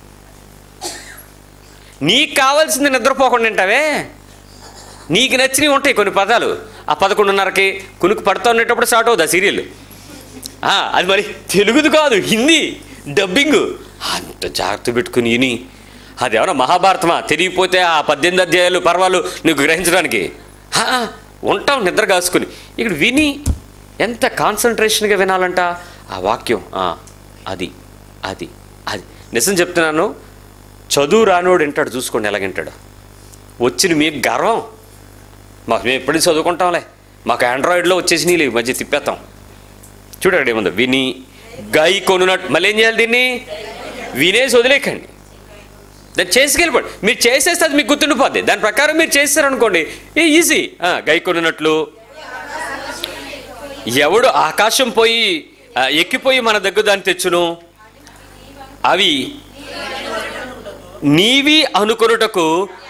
నీకు కావాల్సింది నిద్రపోకుండా వింటావే నీకు నచ్చినవి ఉంటాయి కొన్ని పదాలు ఆ పదకొండున్నరకి కునుకు పడుతూ ఉండేటప్పుడు స్టార్ట్ అవుతుంది ఆ సీరియల్ ఆ, అది మరి తెలుగుది కాదు హిందీ డబ్బింగ్ అంత జాగ్రత్త పెట్టుకుని విని అది ఏమన్నా మహాభారతమా తెలియకపోతే ఆ పద్దెనిమిది అధ్యాయాలు పర్వాలు నీకు గ్రహించడానికి హా, ఉంటాం నిద్ర కాసుకుని ఇక్కడ విని ఎంత కాన్సన్ట్రేషన్గా వినాలంట ఆ వాక్యం ఆ, అది అది అది నిజం చెప్తున్నాను చదువు రానోడు వింటాడు చూసుకోండి ఎలాగింటాడు వచ్చిన మీకు గర్వం మాకు మేము ఎప్పుడు చదువుకుంటాంలే మాకు ఆండ్రాయిడ్లో వచ్చేసి నీళ్ళు ఈ మధ్య తిప్పేస్తాం చూడండి ఏముందో విని గై కొనున్నట్టు మళ్ళీ ఏం చేయాలి దీన్ని వినేసి వదిలేకండి దాన్ని చేసుకెళ్ళిపోండి మీరు చేసేస్తే అది మీకు గుర్తుండిపోద్ది దాని ప్రకారం మీరు చేస్తారనుకోండి ఏ ఈజీ గై కొనున్నట్లు ఎవడు ఆకాశం పోయి ఆ, ఎక్కిపోయి మన దగ్గర దాన్ని తెచ్చును అవి నీవి అనుకొనుటకు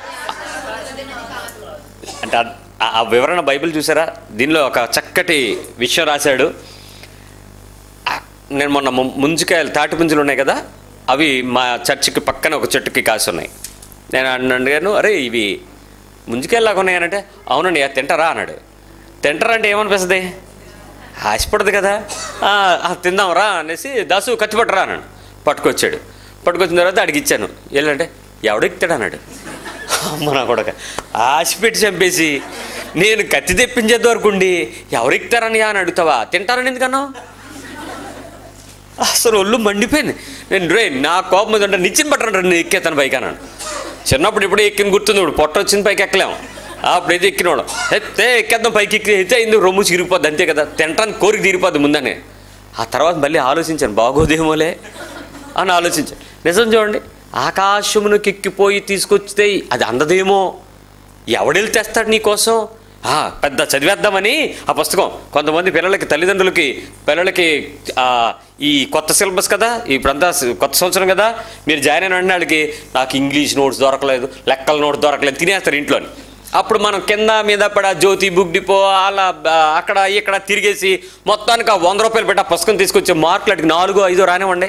అంటే ఆ- ఆ వివరణ బైబిల్ చూసారా దీనిలో ఒక చక్కటి విషయం రాశాడు ఆ, నేను మొన్న ము- ముంజికాయలు తాటి పుంజులు ఉన్నాయి కదా అవి మా చర్చికి పక్కన ఒక చెట్టుకి కాసి ఉన్నాయి నేను అన్న- అడిగాను అరే ఇవి ముంజికాయలు లాగా ఉన్నాయనంటే అవునండి అది తింటారా అన్నాడు తింటారా అంటే ఏమనిపిస్తుంది ఆశపడదు కదా "ఆ, ఆ, తిందాం రా అనేసి దాసు కత్తి పట్టరా అన్నాడు పట్టుకొచ్చాడు పట్టుకొచ్చిన తర్వాత అడిగి ఇచ్చాను వెళ్ళంటే ఎవడెక్తాడు అన్నాడు అమ్మ నా కొడక ఆశ పెట్టి చంపేసి నేను కత్తి తెప్పించేది వరకు ఉండి ఎవరు ఎక్కుతారని అని అడుగుతావా తింటారని ఎందుకన్నావు అసలు ఒళ్ళు మండిపోయింది నేను రే నా కోపం మీద ఉంటే నిచ్చిన పట్టండి నేను ఎక్కేతాను పైకి అన్నాను చిన్నప్పుడు ఇప్పుడు ఎక్కిన గుర్తుంది ఇప్పుడు పొట్ట వచ్చింది పైకి ఎక్కలేము అప్పుడు అయితే ఎక్కినవాడు ఎత్తే ఎక్కేద్దాం పైకి ఎక్కి అయితే అయింది రొమ్ము చిరిగిపోద్ది అంతే కదా తినటానికి కోరిక తీరిపోద్ది ముందనే ఆ తర్వాత మళ్ళీ ఆలోచించాను బాగోదేమోలే అని ఆలోచించాను నిజం చూడండి ఆకాశమునకు ఎక్కిపోయి తీసుకొచ్చితే అది అందదేమో ఎవడెళ్ళి తెస్తాడు నీకోసం ఆ, పెద్ద చదివేద్దామని ఆ పుస్తకం కొంతమంది పిల్లలకి తల్లిదండ్రులకి పిల్లలకి ఆ, ఈ కొత్త సిలబస్ కదా ఇప్పుడంతా సి- కొత్త సంవత్సరం కదా మీరు జాయిన్ అయిన వెంటనే వాళ్ళకి నాకు ఇంగ్లీష్ నోట్స్ దొరకలేదు లెక్కల నోట్స్ దొరకలేదు తినేస్తారు ఇంట్లోని అప్పుడు మనం కింద మీద పడ జ్యోతి బుక్ డిపో అలా ఆ, అక్కడ ఇక్కడ తిరిగేసి మొత్తానికి ఆ వంద రూపాయలు పెట్టి ఆ పుస్తకం తీసుకొచ్చే మార్కులు అటుకి నాలుగు ఐదు రానివ్వండి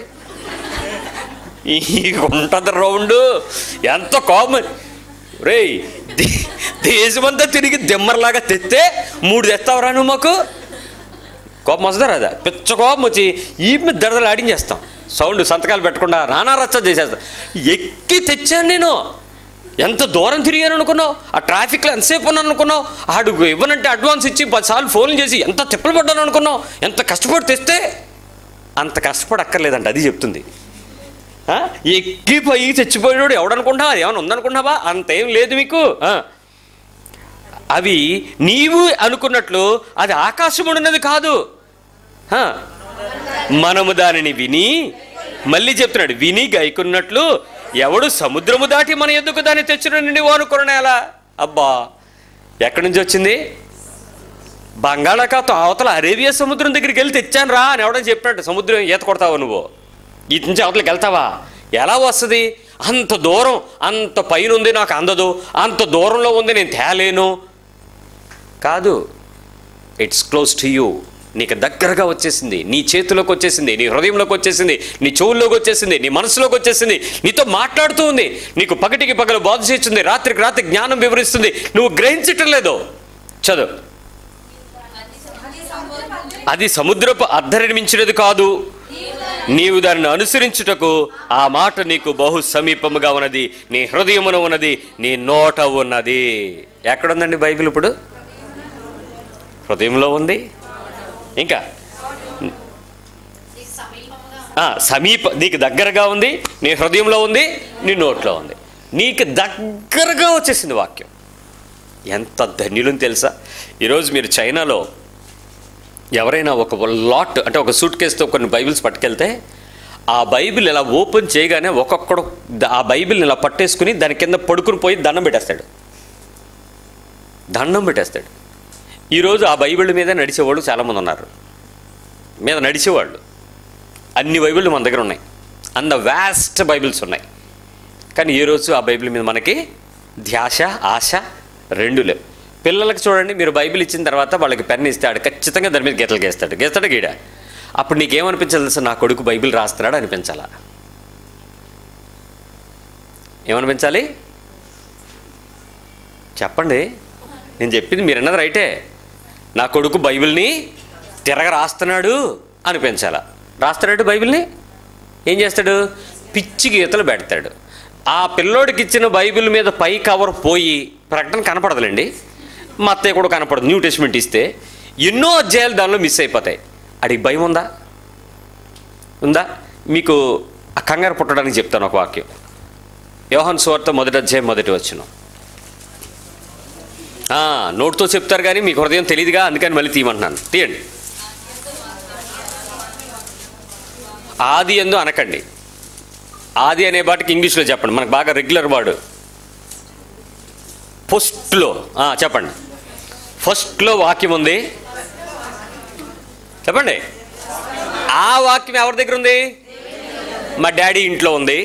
ఈ ఉంటుంది రౌండ్ ఎంత కామన్ రేయ్ దే- దేశమంతా తిరిగి దిమ్మర్లాగా తెస్తే మూడు తెస్తావరా నువ్వు మాకు కోపం వస్తుందా రాదా పిచ్చ కోపం వచ్చి ఈ మీద దడదలు ఆడించేస్తాం సౌండ్ సంతకాలు పెట్టకుండా నానా రచ్చ చేసేస్తాం ఎక్కి తెచ్చాను నేను ఎంత దూరం తిరిగాను అనుకున్నావు ఆ ట్రాఫిక్లో ఎంతసేపు ఉన్నాను అనుకున్నావు ఆడు ఇవ్వనంటే అడ్వాన్స్ ఇచ్చి పదిసార్లు ఫోన్లు చేసి ఎంత తిప్పలు పడ్డాను అనుకున్నావు ఎంత కష్టపడి తెస్తే అంత కష్టపడక్కర్లేదంట అది చెప్తుంది ఆ? ఎక్కిపోయి చచ్చిపోయినాడు ఎవడనుకుంటున్నావా ఏమైనా ఉందనుకుంటున్నావా అంతేం లేదు మీకు ఆ. అవి నీవు అనుకున్నట్లు అది ఆకాశముడున్నది కాదు ఆ. మనము దానిని విని మళ్ళీ చెప్తున్నాడు విని గైకున్నట్లు ఎవడు సముద్రము దాటి మన ఎందుకు దాన్ని తెచ్చిన నువ్వు అనుకున్నా ఎలా అబ్బా ఎక్కడి నుంచి వచ్చింది బంగాళాఖాతం అవతల అరేబియా సముద్రం దగ్గరికి వెళ్ళి తెచ్చాను రా అని ఎవడని చెప్పినట్టు సముద్రం ఈత కొడతావా నువ్వు ఇటు నుంచి అవతలకి వెళ్తావా ఎలా వస్తుంది అంత దూరం అంత పైన ఉంది నాకు అందదు అంత దూరంలో ఉంది నేను తేలేను కాదు ఇట్స్ క్లోజ్ టు యూ నీకు దగ్గరగా వచ్చేసింది నీ చేతిలోకి వచ్చేసింది నీ హృదయంలోకి వచ్చేసింది నీ చెవుల్లోకి వచ్చేసింది నీ మనసులోకి వచ్చేసింది నీతో మాట్లాడుతూ ఉంది నీకు పగటికి పగలు బోధ చేస్తుంది రాత్రికి రాత్రి జ్ఞానం వివరిస్తుంది నువ్వు గ్రహించటం లేదు చదువు అది సముద్రపు అద్దరిని మించినది కాదు నీవు దానిని అనుసరించుటకు ఆ మాట నీకు బహు సమీపముగా ఉన్నది నీ హృదయమున ఉన్నది నీ నోట ఉన్నది ఎక్కడుందండి బైబిల్ ఇప్పుడు హృదయంలో ఉంది ఇంకా నీకు సమీపముగా ఆ, సమీప నీకు దగ్గరగా ఉంది నీ హృదయంలో ఉంది నీ నోట్లో ఉంది నీకు దగ్గరగా వచ్చేసింది వాక్యం ఎంత ధన్యులని తెలుసా ఈరోజు మీరు చైనాలో ఎవరైనా ఒక లాట్ అంటే ఒక సూట్ కేసుతో కొన్ని బైబిల్స్ పట్టుకెళ్తే ఆ బైబిల్ ఇలా ఓపెన్ చేయగానే ఒక్కొక్కడు ద- ఆ బైబిల్ని ఇలా పట్టేసుకుని దాని కింద పడుకుని పోయి దండం పెట్టేస్తాడు దండం పెట్టేస్తాడు ఈరోజు ఆ బైబిల్ మీద నడిచేవాళ్ళు చాలామంది ఉన్నారు మీద నడిచేవాళ్ళు అన్ని బైబిళ్ళు మన దగ్గర ఉన్నాయి అంద వ్యాస్ట్ బైబిల్స్ ఉన్నాయి కానీ ఈ రోజు ఆ బైబిల్ మీద మనకి ధ్యాస ఆశ రెండు లేవు పిల్లలకు చూడండి మీరు బైబిల్ ఇచ్చిన తర్వాత వాళ్ళకి పెన్ ఇస్తే ఆడు ఖచ్చితంగా దాని మీద గీతలు గీస్తాడు గీస్తాడు గీడ అప్పుడు నీకేమనిపించాలి తెలుసా నా కొడుకు బైబిల్ రాస్తున్నాడు అనిపించాలా ఏమనిపించాలి చెప్పండి నేను చెప్పింది మీరు అన్నది రైటే నా కొడుకు బైబిల్ని తిరగ రాస్తున్నాడు అనిపించాల రాస్తున్నాడు బైబిల్ని ఏం చేస్తాడు పిచ్చి గీతలు పెడతాడు ఆ పిల్లోడికి ఇచ్చిన బైబిల్ మీద పై కవర్ పోయి ప్రకటన కనపడదులేండి మా అత్తయ్య కూడా కనపడదు న్యూ టెస్ట్మెంట్ ఇస్తే ఎన్నో అధ్యాయాలు దానిలో మిస్ అయిపోతాయి అడిగి భయం ఉందా ఉందా మీకు ఆ కంగారు పుట్టడానికి చెప్తాను ఒక వాక్యం యోహన్ సువార్త మొదటి అధ్యాయం మొదటి వచ్చిన నోట్తో చెప్తారు కానీ మీకు హృదయం తెలియదుగా అందుకని మళ్ళీ తీయమంటున్నాను తీయండి ఆది ఎందు అనకండి ఆది అనే బాటికి ఇంగ్లీష్లో చెప్పండి మనకు బాగా రెగ్యులర్ వర్డ్ ఫస్ట్లో ఆ, చెప్పండి ఫస్ట్లో వాక్యం ఉంది చెప్పండి ఆ వాక్యం ఎవరి దగ్గర ఉంది మా డాడీ ఇంట్లో ఉంది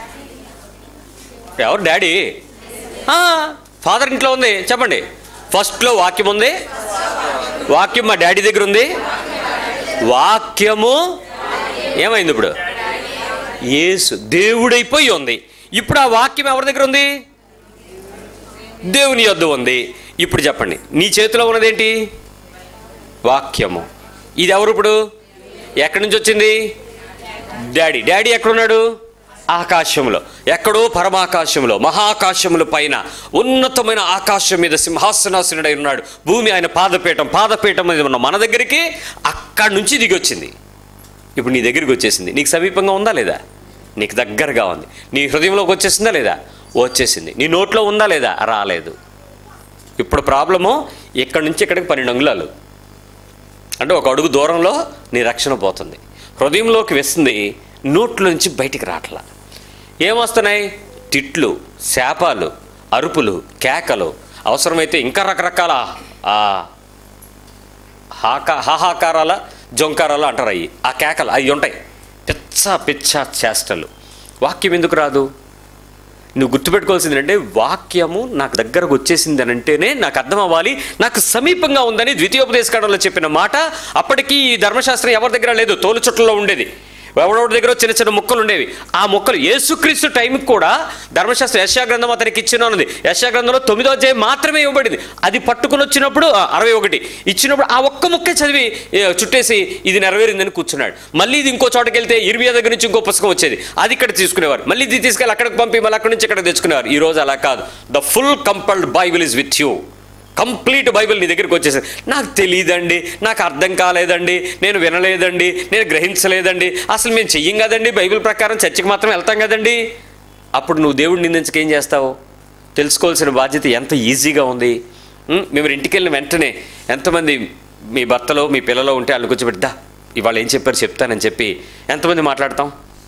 ఎవరు డాడీ ఆ, ఫాదర్ ఇంట్లో ఉంది చెప్పండి ఫస్ట్లో వాక్యం ఉంది వాక్యం మా డాడీ దగ్గర ఉంది వాక్యము ఏమైంది ఇప్పుడు యేసు దేవుడైపోయి ఉంది ఇప్పుడు ఆ వాక్యం ఎవరి దగ్గర ఉంది దేవుని యొద్ద ఉంది ఇప్పుడు చెప్పండి నీ చేతిలో ఉన్నదేంటి వాక్యము ఇది ఎవరు ఇప్పుడు ఎక్కడి నుంచి వచ్చింది డాడీ డాడీ ఎక్కడున్నాడు ఆకాశంలో ఎక్కడో పరమాకాశంలో మహాకాశముల పైన ఉన్నతమైన ఆకాశం మీద సింహాసనాసనుడై ఉన్నాడు భూమి ఆయన పాదపీఠం పాదపీఠం మీద ఉన్న మన దగ్గరికి అక్కడి నుంచి దిగి వచ్చింది ఇప్పుడు నీ దగ్గరికి వచ్చేసింది నీకు సమీపంగా ఉందా లేదా నీకు దగ్గరగా ఉంది నీ హృదయంలోకి వచ్చేసిందా లేదా వచ్చేసింది నీ నోట్లో ఉందా లేదా రాలేదు ఇప్పుడు ప్రాబ్లము ఇక్కడి నుంచి ఇక్కడికి పన్నెండు అంగుళాలు అంటే ఒక అడుగు దూరంలో నీ రక్షణ పోతుంది హృదయంలోకి వేస్తుంది నోట్లో నుంచి బయటికి రావట్లా ఏమొస్తున్నాయి తిట్లు శాపాలు అరుపులు కేకలు అవసరమైతే ఇంకా రకరకాల ఆ, హాకా హాహాకారాల జొంకారాలు అంటారు అవి ఆ కేకలు అవి ఉంటాయి పిచ్చ పిచ్చ చేష్టలు వాక్యం ఎందుకు రాదు నువ్వు గుర్తుపెట్టుకోవాల్సింది అంటే వాక్యము నాకు దగ్గరకు వచ్చేసింది అని అంటేనే నాకు అర్థం అవ్వాలి నాకు సమీపంగా ఉందని ద్వితీయోపదేశకాండంలో చెప్పిన మాట అప్పటికీ ఈ ధర్మశాస్త్రం ఎవరి దగ్గర లేదు తోలు చుట్టలో ఉండేది ఎవడెవడి దగ్గర చిన్న చిన్న ముక్కలు ఉండేవి ఆ ముక్కలు యేసుక్రీస్తు టైంకి కూడా ధర్మశాస్త్రం యశాగ్రంథం అతనికి ఇచ్చిన ఉన్నది యశాగ్రంథంలో తొమ్మిదో అధ్యాయం మాత్రమే ఇవ్వబడింది అది పట్టుకుని వచ్చినప్పుడు ఆ, అరవై ఒకటి ఇచ్చినప్పుడు ఆ ఒక్క ముక్కే చదివి ఏ, చుట్టేసి ఇది నెరవేరిందని కూర్చున్నాడు మళ్ళీ ఇది ఇంకో చోటకి వెళ్తే ఇర్మియా దగ్గర నుంచి ఇంకో పుస్తకం వచ్చేది అది ఇక్కడ తీసుకునేవారు మళ్ళీ ఇది తీసుకెళ్ళి అక్కడికి పంపి మళ్ళీ అక్కడి నుంచి ఇక్కడ తెచ్చుకునేవారు ఈ రోజు అలా కాదు the full compiled Bible is with you complete Bible నీ దగ్గరికి వచ్చేసింది నాకు తెలియదండి నాకు అర్థం కాలేదండి నేను వినలేదండి నేను గ్రహించలేదండి అసలు మేము చెయ్యం కదండి బైబిల్ ప్రకారం చర్చికి మాత్రం వెళ్తాం కదండి అప్పుడు నువ్వు దేవుడిని నిందించక ఏం చేస్తావు తెలుసుకోవాల్సిన బాధ్యత ఎంత ఈజీగా ఉంది ఉం? మేము ఇంటికి వెళ్ళిన వెంటనే ఎంతమంది మీ భర్తలో మీ పిల్లలో ఉంటే వాళ్ళు కూర్చోబెట్టి దా ఇవాళ ఏం చెప్పారు చెప్తానని చెప్పి ఎంతమంది మాట్లాడతాం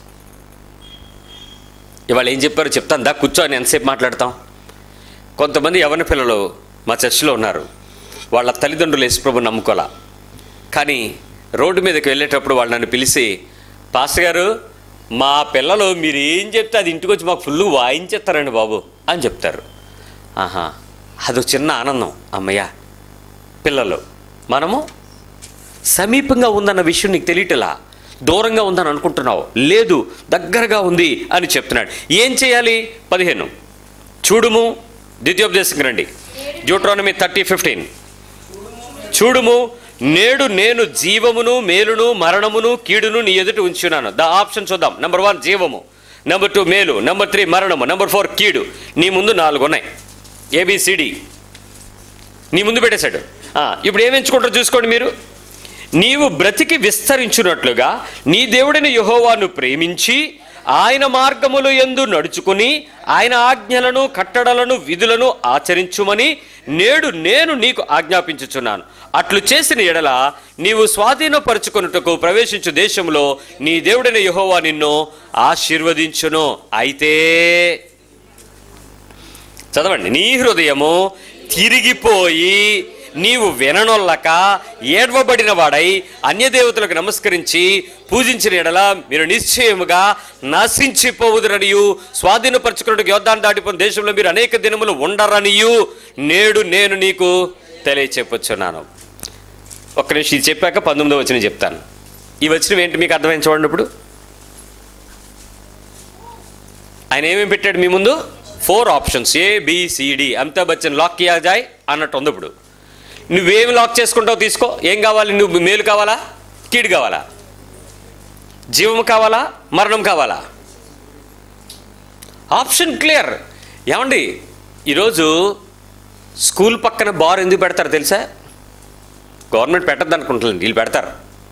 ఇవాళ ఏం చెప్పారో చెప్తాను దా కూర్చో అని ఎంతసేపు మాట్లాడతాం కొంతమంది యవన పిల్లలు మా చర్చిలో ఉన్నారు వాళ్ళ తల్లిదండ్రులు యేసుప్రభు నమ్ముకోలా కానీ రోడ్డు మీదకి వెళ్ళేటప్పుడు వాళ్ళు నన్ను పిలిచి పాస్టర్ గారు మా పిల్లలు మీరు ఏం చెప్తే అది ఇంటికి వచ్చి మాకు ఫుల్ వాయించేస్తారండి బాబు అని చెప్తారు ఆహా అదో చిన్న ఆనందం అమ్మయ్య పిల్లలు మనము సమీపంగా ఉందన్న విషయం నీకు తెలియటలా దూరంగా ఉందని అనుకుంటున్నావు లేదు దగ్గరగా ఉంది అని చెప్తున్నాడు ఏం చేయాలి పదిహేను చూడుము ద్వితీయోపదేశం రండి డ్యూట్రానమీ థర్టీ ఫిఫ్టీన్ చూడుము నేడు నేను జీవమును మేలును మరణమును కీడును నీ ఎదుట ఉంచున్నాను ద ఆప్షన్ చూద్దాం నెంబర్ వన్ జీవము నెంబర్ టూ మేలు నెంబర్ త్రీ మరణము నెంబర్ ఫోర్ కీడు నీ ముందు నాలుగు ఉన్నాయి ఏబిసిడి నీ ముందు పెట్టేశాడు ఆ, ఇప్పుడు ఏం ఎంచుకుంటారో చూసుకోండి మీరు నీవు బ్రతికి విస్తరించున్నట్లుగా నీ దేవుడిని యెహోవాను ప్రేమించి ఆయన మార్గములు ఎందు నడుచుకుని ఆయన ఆజ్ఞలను కట్టడలను విధులను ఆచరించుమని నేడు నేను నీకు ఆజ్ఞాపించుచున్నాను అట్లు చేసిన ఎడల నీవు స్వాధీనపరుచుకొనుటకు ప్రవేశించు దేశంలో నీ దేవుడైన యెహోవా నిన్ను ఆశీర్వదించును అయితే చదవండి నీ హృదయము తిరిగిపోయి నీవు విననొల్లక ఏడ్వబడిన వాడై అన్యదేవతలకు నమస్కరించి పూజించిన ఎడల మీరు నిశ్చయముగా నశించిపోవుదురనియు స్వాధీనపరచుకున్నట్టు యోద్ధాన్ని దాటిపోయిన దేశంలో మీరు అనేక దినములు ఉండరనియు నేడు నేను నీకు తెలియచెప్పుచున్నాను ఒక్క నిమిషం ఇది చెప్పాక పంతొమ్మిదో వచ్చిన చెప్తాను ఈ వచ్చినవి ఏంటి మీకు అర్థమైంది చూడండి ఇప్పుడు ఆయన ఏమేమి పెట్టాడు మీ ముందు four options A B C D Amitabh Bachchan lock కియా జాయ్ అన్నట్టు ఉంది ఇప్పుడు నువ్వేమి లాక్ చేసుకుంటావు తీసుకో ఏం కావాలి నువ్వు మేలు కావాలా కీడు కావాలా జీవం కావాలా మరణం కావాలా ఆప్షన్ క్లియర్ ఏమండి ఈరోజు స్కూల్ పక్కన బార్ ఎందుకు పెడతారు తెలుసా గవర్నమెంట్ పెట్టద్దు అనుకుంటుంది వీళ్ళు పెడతారు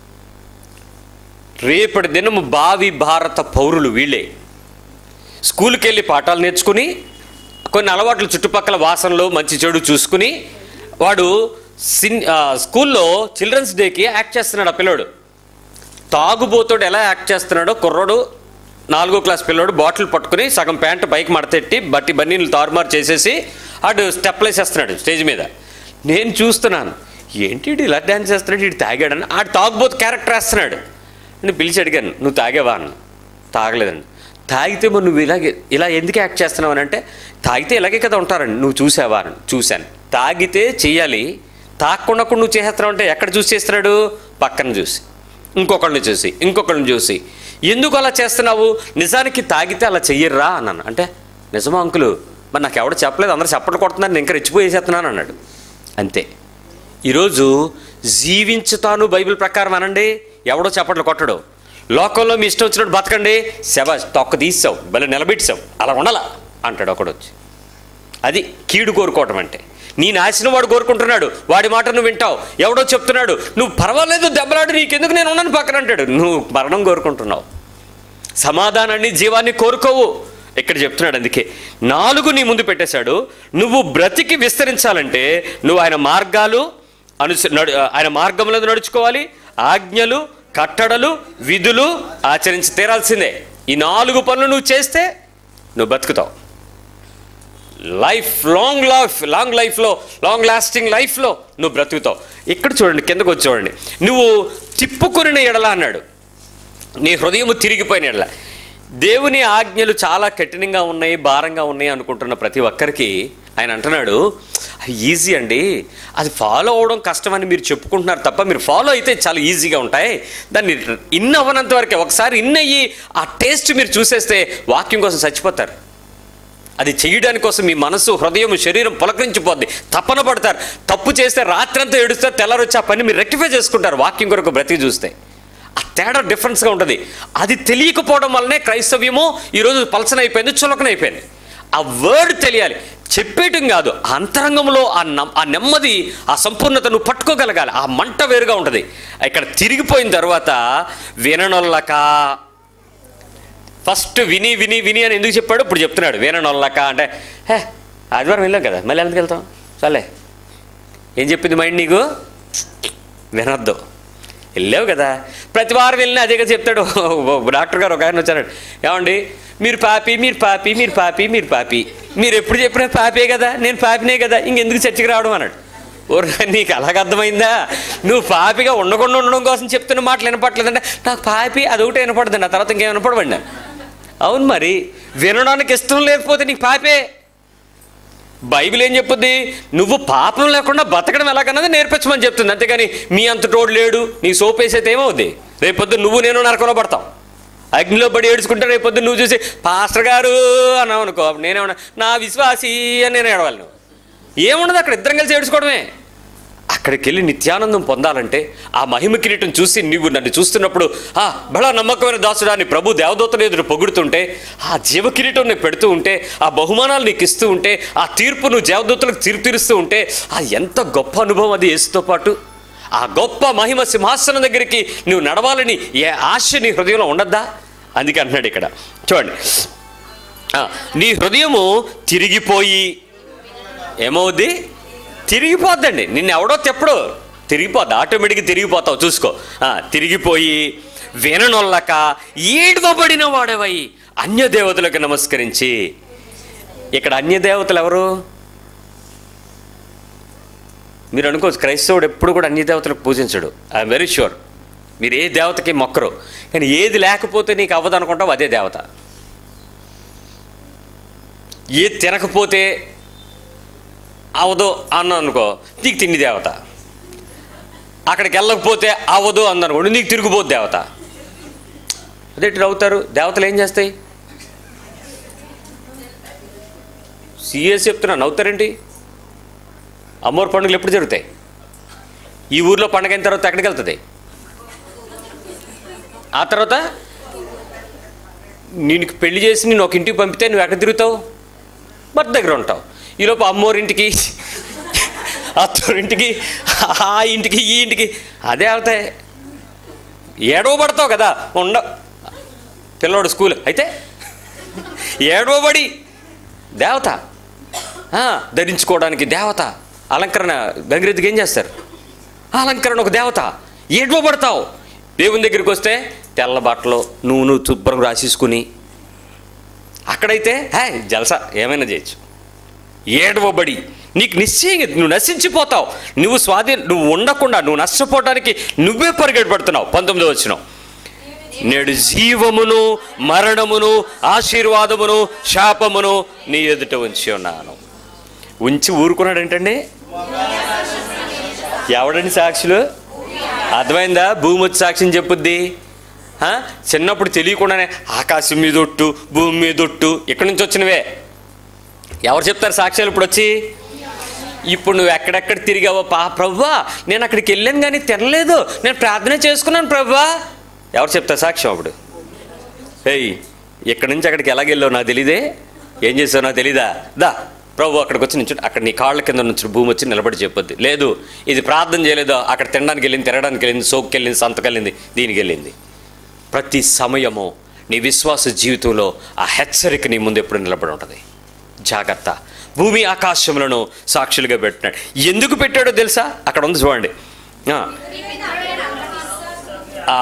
రేపటి దినము భావి భారత పౌరులు వీళ్ళే స్కూల్కి వెళ్ళి పాఠాలు నేర్చుకుని కొన్ని అలవాట్లు చుట్టుపక్కల వాసనలు మంచి చెడు చూసుకుని వాడు సిన్ ఆ, స్కూల్లో చిల్డ్రన్స్ డేకి యాక్ట్ చేస్తున్నాడు ఆ పిల్లోడు తాగుబోతోడు ఎలా యాక్ట్ చేస్తున్నాడో కుర్రోడు నాలుగో క్లాస్ పిల్లోడు బాటిల్ పట్టుకుని సగం ప్యాంటు పైకి మడతెట్టి బట్టి బన్నీలు తారుమారు చేసేసి ఆడు స్టెప్లు వేసేస్తున్నాడు స్టేజ్ మీద నేను చూస్తున్నాను ఏంటి వీడు ఇలా డ్యాన్స్ చేస్తున్నాడు వీడు తాగాడని ఆడు తాగుబోతు క్యారెక్టర్ వేస్తున్నాడు నేను పిలిచి అడిగాను నువ్వు తాగేవా అన్న తాగలేదండి తాగితే మరి నువ్వు ఇలాగే ఇలా ఎందుకు యాక్ట్ చేస్తున్నావు అని అంటే తాగితే ఇలాగే కదా ఉంటారండి నువ్వు చూసావా అని చూశాను తాగితే చెయ్యాలి తాగకుండా కూడా నువ్వు చేసేస్తున్నావు అంటే ఎక్కడ చూసి చేస్తున్నాడు పక్కన చూసి ఇంకొకళ్ళని చూసి ఇంకొకళ్ళని చూసి ఎందుకు అలా చేస్తున్నావు నిజానికి తాగితే అలా చెయ్యర్రా అన్నాను అంటే నిజమా అంకులు మరి నాకు ఎవడు చెప్పలేదు అందరూ చప్పట్లు కొడుతున్నారు నేను ఇంకా రెచ్చిపోయేసేస్తున్నాను అన్నాడు అంతే ఈరోజు జీవించుతాను బైబిల్ ప్రకారం అనండి ఎవడో చప్పట్లు కొట్టడు లోకంలో మీ ఇష్టం వచ్చినట్టు బతకండి శవ తొక్క తీసావు భలే నిలబెట్టావు అలా ఉండాలా అంటాడు ఒకడు వచ్చి అది కీడు కోరుకోవటం అంటే నీ నాశనం వాడు కోరుకుంటున్నాడు వాడి మాట నువ్వు వింటావు ఎవడో చెప్తున్నాడు నువ్వు పర్వాలేదు దెబ్బలాడు నీకెందుకు నేను ఉన్నాను పక్కన అంటాడు నువ్వు మరణం కోరుకుంటున్నావు సమాధానాన్ని జీవాన్ని కోరుకోవు ఇక్కడ చెప్తున్నాడు అందుకే నాలుగు నీ ముందు పెట్టేశాడు నువ్వు బ్రతికి విస్తరించాలంటే నువ్వు ఆయన మార్గాలు అనుస నడు ఆయన మార్గంలో నడుచుకోవాలి ఆజ్ఞలు కట్టడలు విధులు ఆచరించి తీరాల్సిందే ఈ నాలుగు పనులు నువ్వు చేస్తే నువ్వు బతుకుతావు లైఫ్ లాంగ్ లైఫ్ లాంగ్ లైఫ్లో లాంగ్ లాస్టింగ్ లైఫ్లో నువ్వు బ్రతుకుతావు ఇక్కడ చూడండి కిందకు వచ్చి చూడండి నువ్వు తిప్పుకొనిన ఎడల అన్నాడు నీ హృదయము తిరిగిపోయిన ఎడల దేవుని ఆజ్ఞలు చాలా కఠినంగా ఉన్నాయి భారంగా ఉన్నాయి అనుకుంటున్న ప్రతి ఒక్కరికి ఆయన అంటున్నాడు ఈజీ అండి అది ఫాలో అవడం కష్టమని మీరు చెప్పుకుంటున్నారు తప్ప మీరు ఫాలో అయితే చాలా ఈజీగా ఉంటాయి దాన్ని ఇన్ అవ్వనంత వరకే ఒకసారి ఇన్ అయ్యి ఆ టేస్ట్ మీరు చూసేస్తే వాక్యం కోసం చచ్చిపోతారు అది చేయడానికి కోసం మీ మనసు హృదయం శరీరం పులకరించిపోద్ది తప్పన పడతారు తప్పు చేస్తే రాత్రంతా ఏడుస్తారు తెల్లారొచ్చి ఆ పని మీరు రెక్టిఫై చేసుకుంటారు వాక్యం కొరకు బ్రతికి చూస్తే ఆ తేడా డిఫరెన్స్గా ఉంటుంది అది తెలియకపోవడం వల్లనే క్రైస్తవ్యము ఈరోజు పలసన అయిపోయింది చులకన అయిపోయింది ఆ వర్డ్ తెలియాలి చెప్పేయటం కాదు ఆ అంతరంగంలో ఆ నమ్ ఆ నెమ్మది ఆ సంపూర్ణత నువ్వు పట్టుకోగలగాలి ఆ మంట వేరుగా ఉంటుంది ఇక్కడ తిరిగిపోయిన తర్వాత విననొల్లక ఫస్ట్ విని విని విని అని ఎందుకు చెప్పాడు ఇప్పుడు చెప్తున్నాడు విననొల్లక అంటే హే ఆదివారం వెళ్ళాం కదా మళ్ళీ ఎందుకు వెళ్తాం సర్లే ఏం చెప్పింది మైండ్ నీకు వినొద్దు వెళ్ళావు కదా ప్రతి వారం వెళ్ళినా అదే కదా చెప్తాడు ఓ డాక్టర్ గారు ఒక ఆయన వచ్చాడు ఏమండి మీరు పాపి మీరు పాపి మీరు పాపి మీరు పాపి మీరు ఎప్పుడు చెప్పినా పాపే కదా నేను పాపినే కదా ఇంకెందుకు చర్చకి రావడం అన్నాడు ఓర్ నీకు అలాగ అర్థమైందా నువ్వు పాపిగా ఉండకుండా ఉండడం కోసం చెప్తున్న మాటలు వినపట్లేదంటే నాకు పాపి అదొకటి వినపడదు నా తర్వాత ఇంకేం వినపడబండి అవును మరి వినడానికి ఇష్టం లేకపోతే నీకు పాపే బైబిల్ ఏం చెప్పుద్ది నువ్వు పాపం లేకుండా బతకడం ఎలాగన్నది నేర్పించమని చెప్తుంది అంతేగాని మీ అంత తోడు లేడు నీ సోప్ వేసేది ఏమవుద్ది రేపొద్దు నువ్వు నేను నరకంలో పడతావు అగ్నిలో పడి ఏడుచుకుంటే రేపొద్దు నువ్వు చూసి పాస్టర్ గారు అన్నావు అనుకో నేనేమన్నా నా విశ్వాసి అని నేను ఏడవాలి నువ్వు ఏముండదు అక్కడ ఇద్దరం కలిసి ఏడుచుకోవడమే అక్కడికి వెళ్ళి నిత్యానందం పొందాలంటే ఆ మహిమ కిరీటం చూసి నువ్వు నన్ను చూస్తున్నప్పుడు ఆ బడా నమ్మకమైన దాసుడాన్ని ప్రభు దేవదూతలు ఎదురు పొగుడుతుంటే ఆ జీవ కిరీటం నీకు పెడుతూ ఉంటే ఆ బహుమానాలు నీకు ఇస్తూ ఉంటే ఆ తీర్పు నువ్వు దేవదూతలకు తీర్పు తీరుస్తూ ఉంటే ఆ ఎంత గొప్ప అనుభవం అది యేసుతో పాటు ఆ గొప్ప మహిమ సింహాసనం దగ్గరికి నువ్వు నడవాలని ఏ ఆశ నీ హృదయంలో ఉండద్దా అందుకే అంటున్నాడు ఇక్కడ చూడండి ఆ, నీ హృదయము తిరిగిపోయి ఏమవుద్ది తిరిగిపోద్దండి నిన్ను ఎవడో తెప్పడు తిరిగిపోద్ది ఆటోమేటిక్గా తిరిగిపోతావు చూసుకో ఆ, తిరిగిపోయి విననొల్లక ఏడవబడిన వాడవై అన్య దేవతలకు నమస్కరించి ఇక్కడ అన్య దేవతలు ఎవరు మీరు అనుకోవచ్చు క్రైస్తవుడు ఎప్పుడు కూడా అన్య దేవతలకు పూజించడు ఐఎమ్ వెరీ షూర్ మీరు ఏ దేవతకి మొక్కరు కానీ ఏది లేకపోతే నీకు అవ్వదు అనుకుంటావు అదే దేవత ఏది తినకపోతే అవదు అన్న అనుకో నీకు తిండి దేవత అక్కడికి వెళ్ళకపోతే అవ్వదు అందనుకోండి నీకు తిరిగిపోద్ది దేవత అదేంటి నవ్వుతారు దేవతలు ఏం చేస్తాయి సీఎస్ చెప్తున్నా నవ్వుతారేంటి అమ్మోరు పండుగలు ఎప్పుడు జరుగుతాయి ఈ ఊర్లో పండగ అయిన తర్వాత ఎక్కడికి వెళ్తుంది ఆ తర్వాత నేను పెళ్లి చేసి నేను ఒక ఇంటికి పంపితే నువ్వు ఎక్కడ తిరుగుతావు భర్త దగ్గర ఉంటావు ఈలోపు అమ్మోరింటికి అత్తోరింటికి ఆ ఇంటికి ఈ ఇంటికి అదే వెళ్తాయి ఏడవబడతావు కదా ఉండ పిల్లోడు స్కూల్ అయితే ఏడవబడి దేవత ఆ, ధరించుకోవడానికి దేవత అలంకరణ గంగిరెద్దుకి ఏం చేస్తారు ఆ అలంకరణ ఒక దేవత ఏడవబడతావు దేవుని దగ్గరికి వస్తే తెల్ల బట్టలు నువ్వు నువ్వు శుభ్రం రాసేసుకుని అక్కడైతే హే జలసా ఏమైనా చేయొచ్చు ఏడవబడి నీకు నిశ్చయంగా నువ్వు నశించిపోతావు నువ్వు స్వాధీన నువ్వు ఉండకుండా నువ్వు నష్టపోవడానికి నువ్వే పరిగెడబడుతున్నావు పంతొమ్మిది వచ్చినావు నేడు జీవమును మరణమును ఆశీర్వాదమును శాపమును నీ ఎదుట ఉంచి ఉన్నాను ఉంచి ఊరుకున్నాడు ఏంటండి ఎవడండి సాక్షులు అర్థమైందా భూమి వచ్చి సాక్ష్యం చెప్పుద్ది ఆ? చిన్నప్పుడు తెలియకుండానే ఆకాశం మీద ఒట్టు భూమి మీద ఒట్టు ఇక్కడి నుంచి వచ్చినవే ఎవరు చెప్తారు సాక్ష్యాలు ఇప్పుడు వచ్చి ఇప్పుడు నువ్వు ఎక్కడెక్కడ తిరిగావో పా ప్రవ్వా నేను అక్కడికి వెళ్ళాను కానీ తినలేదు నేను ప్రార్థన చేసుకున్నాను ప్రవ్వా ఎవరు చెప్తారు సాక్ష్యం అప్పుడు ఏయ్ ఇక్కడి నుంచి అక్కడికి ఎలాగెళ్ళావు నాకు తెలీదే ఏం చేసావు నాకు తెలీదా దా ప్రభు అక్కడికి వచ్చి నుంచి అక్కడ నీ కాళ్ళ కింద నుంచి భూమి వచ్చి నిలబడి చెప్పొద్ది లేదు ఇది ప్రార్థన చేయలేదో అక్కడ తినడానికి వెళ్ళింది తిరగడానికి వెళ్ళింది సోక్కి వెళ్ళింది సంతకెళ్ళింది దీనికి వెళ్ళింది ప్రతి సమయము నీ విశ్వాస జీవితంలో ఆ హెచ్చరిక నీ ముందు ఎప్పుడు నిలబడి ఉంటుంది జాగ్రత్త భూమి ఆకాశములను సాక్షులుగా పెట్టినాడు ఎందుకు పెట్టాడో తెలుసా అక్కడ ఉంది చూడండి ఆ, ఆ,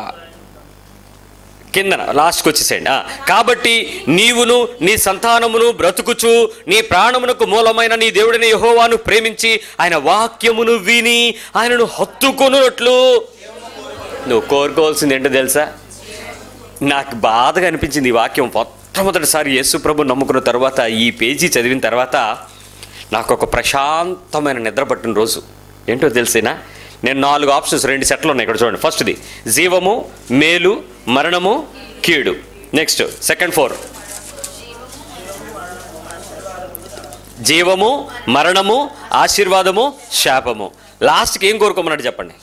కిందన లాస్ట్కి వచ్చేసేయండి ఆ, కాబట్టి నీవును నీ సంతానమును బ్రతుకుచు నీ ప్రాణమునకు మూలమైన నీ దేవుడిని యహోవాను ప్రేమించి ఆయన వాక్యమును విని ఆయనను హత్తుకొనున్నట్లు నువ్వు కోరుకోవాల్సింది ఏంటో తెలుసా నాకు బాధగా అనిపించింది ఈ వాక్యం మొట్టమొదటిసారి యేసు ప్రభు నమ్ముకున్న తర్వాత ఈ పేజీ చదివిన తర్వాత నాకు ఒక ప్రశాంతమైన నిద్ర పట్టిన రోజు ఏంటో తెలిసేనా నేను నాలుగు ఆప్షన్స్ రెండు సెట్లు ఉన్నాయి ఇక్కడ చూడండి ఫస్ట్ది జీవము మేలు మరణము కీడు నెక్స్ట్ సెకండ్ ఫోర్ జీవము మరణము ఆశీర్వాదము శాపము లాస్ట్కి ఏం కోరుకోమన్నాడు చెప్పండి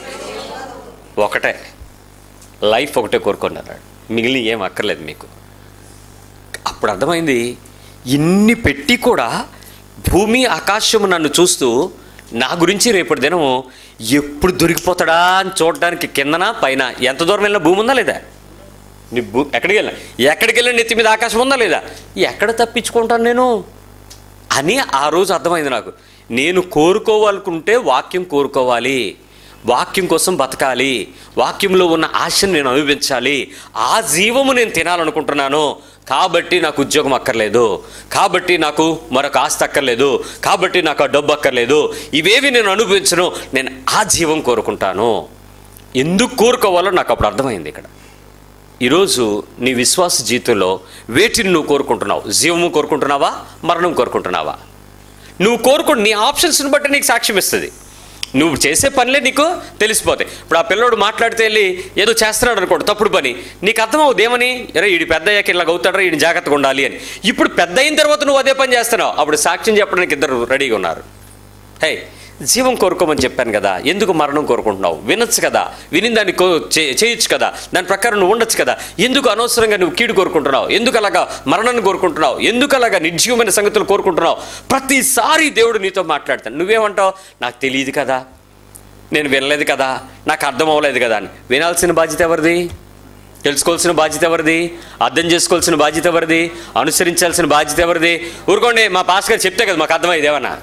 ఒకటే లైఫ్ ఒకటే కోరుకున్నాడు మిగిలిన ఏం అక్కర్లేదు మీకు అప్పుడు అర్థమైంది ఇన్ని పెట్టి కూడా భూమి ఆకాశము నన్ను చూస్తూ నా గురించి రేపటి దినం ఎప్పుడు దొరికిపోతాడా అని చూడడానికి కిందన పైన ఎంత దూరం వెళ్ళినా భూమి ఉందా లేదా నీ భూ ఎక్కడికి వెళ్ళినా ఎక్కడికి వెళ్ళినా నెత్తి మీద ఆకాశం ఉందా లేదా ఎక్కడ తప్పించుకుంటాను నేను అని ఆ రోజు అర్థమైంది నాకు నేను కోరుకోవాలనుకుంటే వాక్యం కోరుకోవాలి వాక్యం కోసం బతకాలి వాక్యంలో ఉన్న ఆశను నేను అనుభవించాలి ఆ జీవము నేను తినాలనుకుంటున్నాను కాబట్టి నాకు ఉద్యోగం అక్కర్లేదు కాబట్టి నాకు మరొక ఆస్తి అక్కర్లేదు కాబట్టి నాకు ఆ డబ్బు అక్కర్లేదు ఇవేవి నేను అనుభవించను నేను ఆ జీవం కోరుకుంటాను ఎందుకు కోరుకోవాలో నాకు అప్పుడు అర్థమైంది ఇక్కడ ఈరోజు నీ విశ్వాస జీవితంలో వేటిని నువ్వు కోరుకుంటున్నావు జీవము కోరుకుంటున్నావా మరణం కోరుకుంటున్నావా నువ్వు కోరుకు నీ ఆప్షన్స్ని బట్టి నీకు సాక్ష్యం ఇస్తుంది నువ్వు చేసే పనులే నీకు తెలిసిపోతాయి ఇప్పుడు ఆ పిల్లోడు మాట్లాడితే వెళ్ళి ఏదో చేస్తున్నాడు అనుకోండి తప్పుడు పని నీకు అర్థమవుతుంది ఏమని ఎరే వీడి పెద్ద అయ్యాక ఇలాగ అవుతాడరా వీడిని జాగ్రత్తగా ఉండాలి అని ఇప్పుడు పెద్ద అయిన తర్వాత నువ్వు అదే పని చేస్తున్నావు అప్పుడు సాక్ష్యం చెప్పడానికి ఇద్దరు రెడీగా ఉన్నారు హే జీవం కోరుకోమని చెప్పాను కదా ఎందుకు మరణం కోరుకుంటున్నావు వినొచ్చు కదా విని దాన్ని కో చే- చేయొచ్చు కదా దాని ప్రకారం నువ్వు ఉండొచ్చు కదా ఎందుకు అనవసరంగా నువ్వు కీడు కోరుకుంటున్నావు ఎందుకు అలాగా మరణాన్ని కోరుకుంటున్నావు ఎందుకు అలాగా నిర్జీవమైన సంగతులు కోరుకుంటున్నావు ప్రతిసారి దేవుడు నీతో మాట్లాడతాను నువ్వేమంటావు నాకు తెలియదు కదా నేను వినలేదు కదా నాకు అర్థం అవ్వలేదు కదా అని వినాల్సిన బాధ్యత ఎవరిది తెలుసుకోవాల్సిన బాధ్యత ఎవరిది అర్థం చేసుకోవాల్సిన బాధ్యత ఎవరిది అనుసరించాల్సిన బాధ్యత ఎవరిది ఊరుకోండి మా పాస్ గారు చెప్తే కదా మాకు అర్థమైంది ఏమన్నా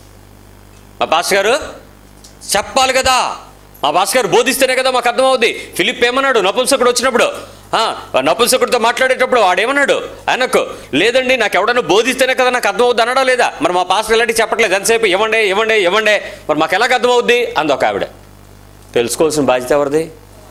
మా పాస్ గారు చెప్పాలి కదా మా పాస్ గారు బోధిస్తేనే కదా మాకు అర్థమవుద్ది ఫిలిప్ ఏమన్నాడు నపుంసకుడు వచ్చినప్పుడు ఆ, నపుంసకుడితో మాట్లాడేటప్పుడు వాడేమన్నాడు ఆయనకు లేదండి నాకు ఎవడన్నా బోధిస్తేనే కదా నాకు అర్థమవుద్ది అనడా లేదా మరి మా పాస్టర్ ఇలాంటి చెప్పట్లేదు ఎంతసేపు ఇవ్వండి ఇవ్వండి ఇవ్వండి మరి మాకు ఎలాగ అర్థమవుద్ది అందొక ఆవిడ తెలుసుకోవాల్సిన బాధ్యత ఎవరిది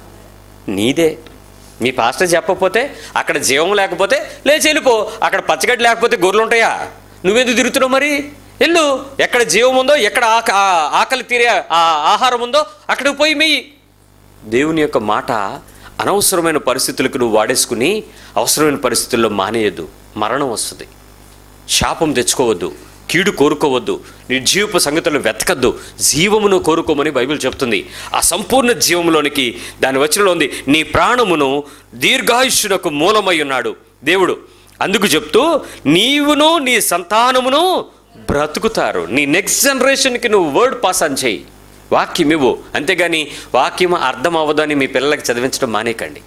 నీదే మీ పాస్టర్ చెప్పకపోతే అక్కడ జీవం లేకపోతే లేచి వెళ్ళిపో అక్కడ పచ్చగడ్డి లేకపోతే గొర్రెలు ఉంటాయా నువ్వెందుకు తిరుగుతున్నావు మరి వెళ్ళు ఎక్కడ జీవం ఉందో ఎక్కడ ఆక ఆ- ఆకలి తీరే ఆ ఆహారం ఉందో అక్కడికి పోయి మెయ్యి దేవుని యొక్క మాట అనవసరమైన పరిస్థితులకు నువ్వు వాడేసుకుని అవసరమైన పరిస్థితుల్లో మానేయద్దు మరణం వస్తుంది శాపం తెచ్చుకోవద్దు కీడు కోరుకోవద్దు నిర్జీవపు సంగతులను వెతకద్దు జీవమును కోరుకోమని బైబిల్ చెప్తుంది ఆ సంపూర్ణ జీవములోనికి దాని వచనంలో ఉంది నీ ప్రాణమును దీర్ఘాయుష్యునకు మూలమై ఉన్నాడు దేవుడు అందుకు చెప్తూ నీవును నీ సంతానమును బ్రతుకుతారు నీ నెక్స్ట్ జనరేషన్కి నువ్వు వర్డ్ పాస్ ఆన్ చేయి వాక్యం ఇవ్వు అంతేగాని వాక్యం అర్థం అవ్వదని మీ పిల్లలకి చదివించడం మానేకండి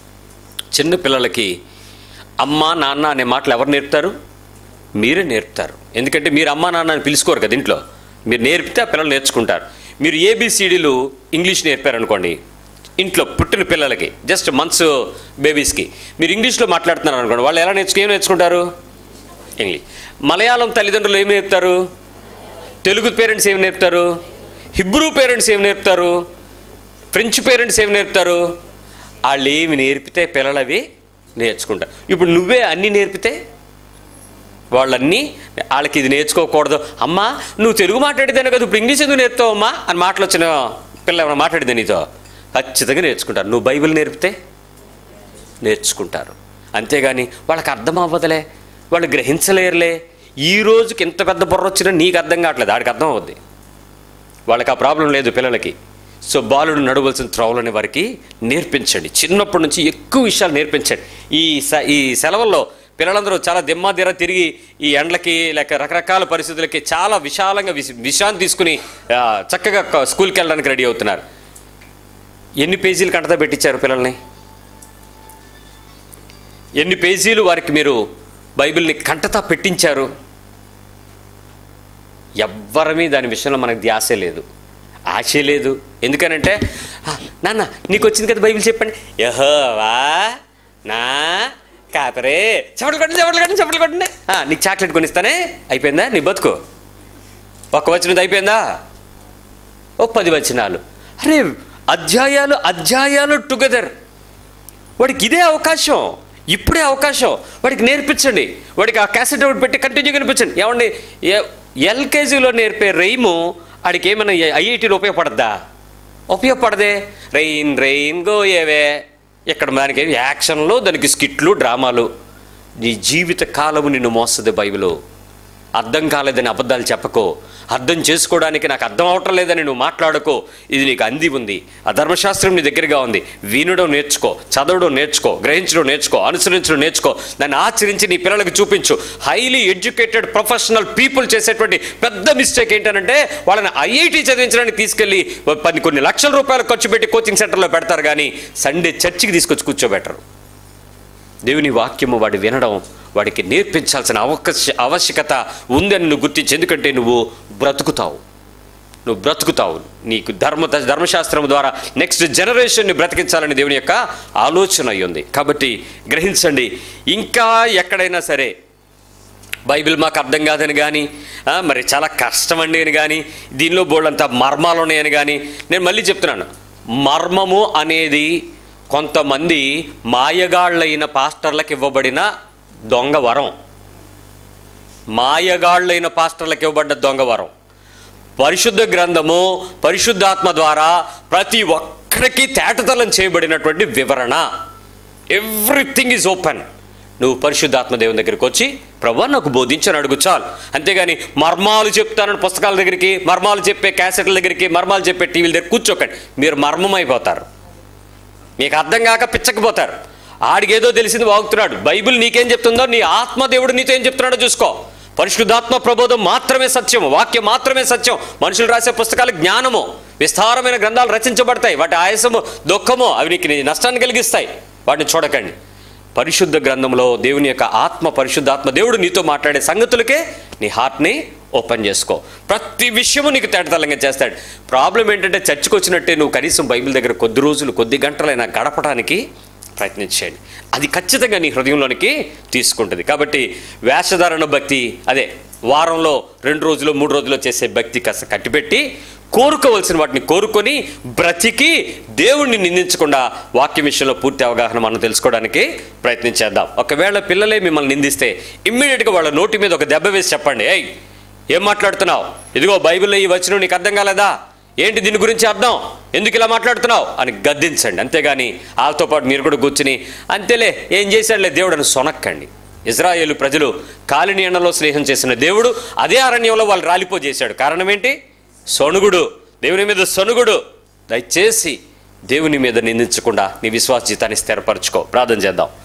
చిన్న పిల్లలకి అమ్మ నాన్న అనే మాటలు ఎవరు నేర్పుతారు మీరే నేర్పుతారు ఎందుకంటే మీరు అమ్మ నాన్న అని పిలుచుకోరు కదా ఇంట్లో మీరు నేర్పితే ఆ పిల్లలు నేర్చుకుంటారు మీరు ఏబిసిడీలు ఇంగ్లీష్ నేర్పారనుకోండి ఇంట్లో పుట్టిన పిల్లలకి జస్ట్ మంత్స్ బేబీస్కి మీరు ఇంగ్లీష్లో మాట్లాడుతున్నారు అనుకోండి వాళ్ళు ఎలా నేర్చుకు ఏం నేర్చుకుంటారు ఇంగ్లీష్ మలయాళం తల్లిదండ్రులు ఏం నేర్పుతారు తెలుగు పేరెంట్స్ ఏం నేర్పుతారు హిబ్రూ పేరెంట్స్ ఏం నేర్పుతారు ఫ్రెంచ్ పేరెంట్స్ ఏం నేర్పుతారు వాళ్ళు ఏమి నేర్పితే పిల్లలు అవి నేర్చుకుంటారు ఇప్పుడు నువ్వే అన్నీ నేర్పితే వాళ్ళన్నీ వాళ్ళకి ఇది నేర్చుకోకూడదు అమ్మా నువ్వు తెలుగు మాట్లాడితేనే కదా ఇప్పుడు ఇంగ్లీష్ ఎందుకు నేర్పుతావు అమ్మా అని మాటలు వచ్చిన పిల్ల ఏమైనా మాట్లాడితే నీతో ఖచ్చితంగా నేర్చుకుంటారు నువ్వు బైబిల్ నేర్పితే నేర్చుకుంటారు అంతేగాని వాళ్ళకి అర్థం అవ్వదులే వాళ్ళు గ్రహించలేరులే ఈ రోజుకి ఇంత పెద్ద బుర్ర వచ్చినా నీకు అర్థం కావట్లేదు ఆడికి అర్థం అవుద్ది వాళ్ళకి ఆ ప్రాబ్లం లేదు పిల్లలకి సో బాలుడు నడవలసిన త్రోవలని వారికి నేర్పించండి చిన్నప్పటి నుంచి ఎక్కువ విషయాలు నేర్పించండి ఈ స ఈ సెలవుల్లో పిల్లలందరూ చాలా దిమ్మా దిర తిరిగి ఈ ఎండలకి లేక రకరకాల పరిస్థితులకి చాలా విశాలంగా విశ విశ్రాంతి తీసుకుని ఆ, చక్కగా క- స్కూల్కి వెళ్ళడానికి రెడీ అవుతున్నారు ఎన్ని పేజీలు కంటతా పెట్టించారు పిల్లల్ని ఎన్ని పేజీలు వారికి మీరు బైబిల్ని కంటతా పెట్టించారు ఎవ్వరమీ దాని విషయంలో మనకు ధ్యాసే లేదు ఆశే లేదు ఎందుకనంటే "ఆ, నాన్న నీకు వచ్చింది కదా బైబిల్ చెప్పండి యహోవా నా కాపరే చెప్పలు కొట్టండి చెప్పలు కొట్టండి చెప్పలు కొట్టండి "ఆ, నీకు చాక్లెట్ కొనిస్తానే అయిపోయిందా నీ బతుకు ఒక్క వచ్చినది అయిపోయిందా ఓ పది వచనాలు అరే అధ్యాయాలు అధ్యాయాలు టుగెదర్ వాడికి ఇదే అవకాశం ఇప్పుడే అవకాశం వాడికి నేర్పించండి వాడికి ఆ క్యాసెట్ ఒకటి పెట్టి కంటిన్యూ కనిపించండి ఏమండి ఎల్కేజీలో నేర్పే రైము వాడికి ఏమైనా ఐఐటీలో ఉపయోగపడద్దా ఉపయోగపడదే రెయిన్ రెయిన్ గో ఏవే ఇక్కడ దానికి ఏమి యాక్షన్లు దానికి స్కిట్లు డ్రామాలు నీ జీవిత కాలము నిన్ను మోస్తుంది బైబిలు అర్థం కాలేదని అబద్ధాలు చెప్పకో అర్థం చేసుకోవడానికి నాకు అర్థం అవటం లేదని నువ్వు మాట్లాడుకో ఇది నీకు అంది ఉంది ఆ ధర్మశాస్త్రం నీ దగ్గరగా ఉంది వినడం నేర్చుకో చదవడం నేర్చుకో గ్రహించడం నేర్చుకో అనుసరించడం నేర్చుకో దాన్ని ఆచరించి నీ పిల్లలకు చూపించు హైలీ ఎడ్యుకేటెడ్ ప్రొఫెషనల్ పీపుల్ చేసేటువంటి పెద్ద మిస్టేక్ ఏంటంటే వాళ్ళని ఐఐటి చదివించడానికి తీసుకెళ్ళి పది కొన్ని లక్షల రూపాయలు ఖర్చు పెట్టి కోచింగ్ సెంటర్లో పెడతారు కానీ సండే చర్చికి తీసుకొచ్చి కూర్చోబెట్టరు దేవుని వాక్యము వాడు వినడం వాడికి నేర్పించాల్సిన అవకాశ ఆవశ్యకత ఉందని నువ్వు గుర్తించి ఎందుకంటే నువ్వు బ్రతుకుతావు నువ్వు బ్రతుకుతావు నీకు ధర్మ ధర్మశాస్త్రం ద్వారా నెక్స్ట్ జనరేషన్ని బ్రతికించాలని దేవుని యొక్క ఆలోచన అయి ఉంది కాబట్టి గ్రహించండి ఇంకా ఎక్కడైనా సరే బైబిల్ మాకు అర్థం కాదని కానీ ఆ, మరి చాలా కష్టం అండి అని కానీ దీనిలో బోళ్ళంత మర్మాలు ఉన్నాయని కానీ నేను మళ్ళీ చెప్తున్నాను మర్మము అనేది కొంతమంది మాయగాళ్ళైన పాస్టర్లకు ఇవ్వబడిన దొంగ వరం మాయగాళ్ళైన పాస్టర్లకు ఇవ్వబడ్డ దొంగ వరం పరిశుద్ధ గ్రంథము పరిశుద్ధాత్మ ద్వారా ప్రతి ఒక్కరికి తేటతలం చేయబడినటువంటి వివరణ ఎవ్రీథింగ్ ఈజ్ ఓపెన్ నువ్వు పరిశుద్ధాత్మ దేవుని దగ్గరికి వచ్చి ప్రభా నాకు బోధించని అడుగు చాలు అంతేగాని మర్మాలు చెప్తానని పుస్తకాల దగ్గరికి మర్మాలు చెప్పే క్యాసెట్ల దగ్గరికి మర్మాలు చెప్పే టీవీల దగ్గర కూర్చోకండి మీరు మర్మమైపోతారు మీకు అర్థం కాక పిచ్చకపోతారు ఆడికేదో తెలిసింది వాగుతున్నాడు బైబిల్ నీకేం చెప్తుందో నీ ఆత్మదేవుడు నీతో ఏం చెప్తున్నాడో చూసుకో పరిశుద్ధాత్మ ప్రబోధం మాత్రమే సత్యం వాక్యం మాత్రమే సత్యం మనుషులు రాసే పుస్తకాలు జ్ఞానము విస్తారమైన గ్రంథాలు రచించబడతాయి వాటి ఆయాసము దుఃఖము అవి నీకు నీ నష్టాన్ని కలిగిస్తాయి వాటిని చూడకండి పరిశుద్ధ గ్రంథంలో దేవుని యొక్క ఆత్మ పరిశుద్ధాత్మ దేవుడు నీతో మాట్లాడే సంగతులకే నీ హార్ట్ని ఓపెన్ చేసుకో ప్రతి విషయము నీకు తేటతలంగా చేస్తాడు ప్రాబ్లం ఏంటంటే చర్చకు వచ్చినట్టే నువ్వు కనీసం బైబిల్ దగ్గర కొద్ది రోజులు కొద్ది గంటలైనా గడపడానికి ప్రయత్నించండి అది ఖచ్చితంగా నీ హృదయంలోనికి తీసుకుంటుంది కాబట్టి వేషధారణ భక్తి అదే వారంలో రెండు రోజులు మూడు రోజులు చేసే భక్తి కాస్త కట్టిపెట్టి కోరుకోవలసిన వాటిని కోరుకొని బ్రతికి దేవుణ్ణి నిందించకుండా వాక్య విషయంలో పూర్తి అవగాహన మనం తెలుసుకోవడానికి ప్రయత్నించేద్దాం ఒకవేళ పిల్లలే మిమ్మల్ని నిందిస్తే ఇమ్మీడియట్గా వాళ్ళ నోటి మీద ఒక దెబ్బ వేసి చెప్పండి ఏయ్ ఏం మాట్లాడుతున్నావు ఇదిగో బైబిల్లో ఈ వచ్చిన నీకు అర్థం కాలేదా ఏంటి దీని గురించి అర్థం ఎందుకు ఇలా మాట్లాడుతున్నావు అని గద్దించండి అంతేగాని వాళ్ళతో పాటు మీరు కూడా కూర్చుని అంతేలే ఏం చేశాడులే దేవుడు అని సొనక్కండి ఇజ్రాయేలు ప్రజలు కాలిని ఎండలో స్నేహం చేసిన దేవుడు అదే అరణ్యంలో వాళ్ళు రాలిపో చేశాడు కారణం ఏంటి సొనుగుడు దేవుని మీద సొనుగుడు దయచేసి దేవుని మీద నిందించకుండా నీ విశ్వాస జీతాన్ని స్థిరపరచుకో ప్రార్థన చేద్దాం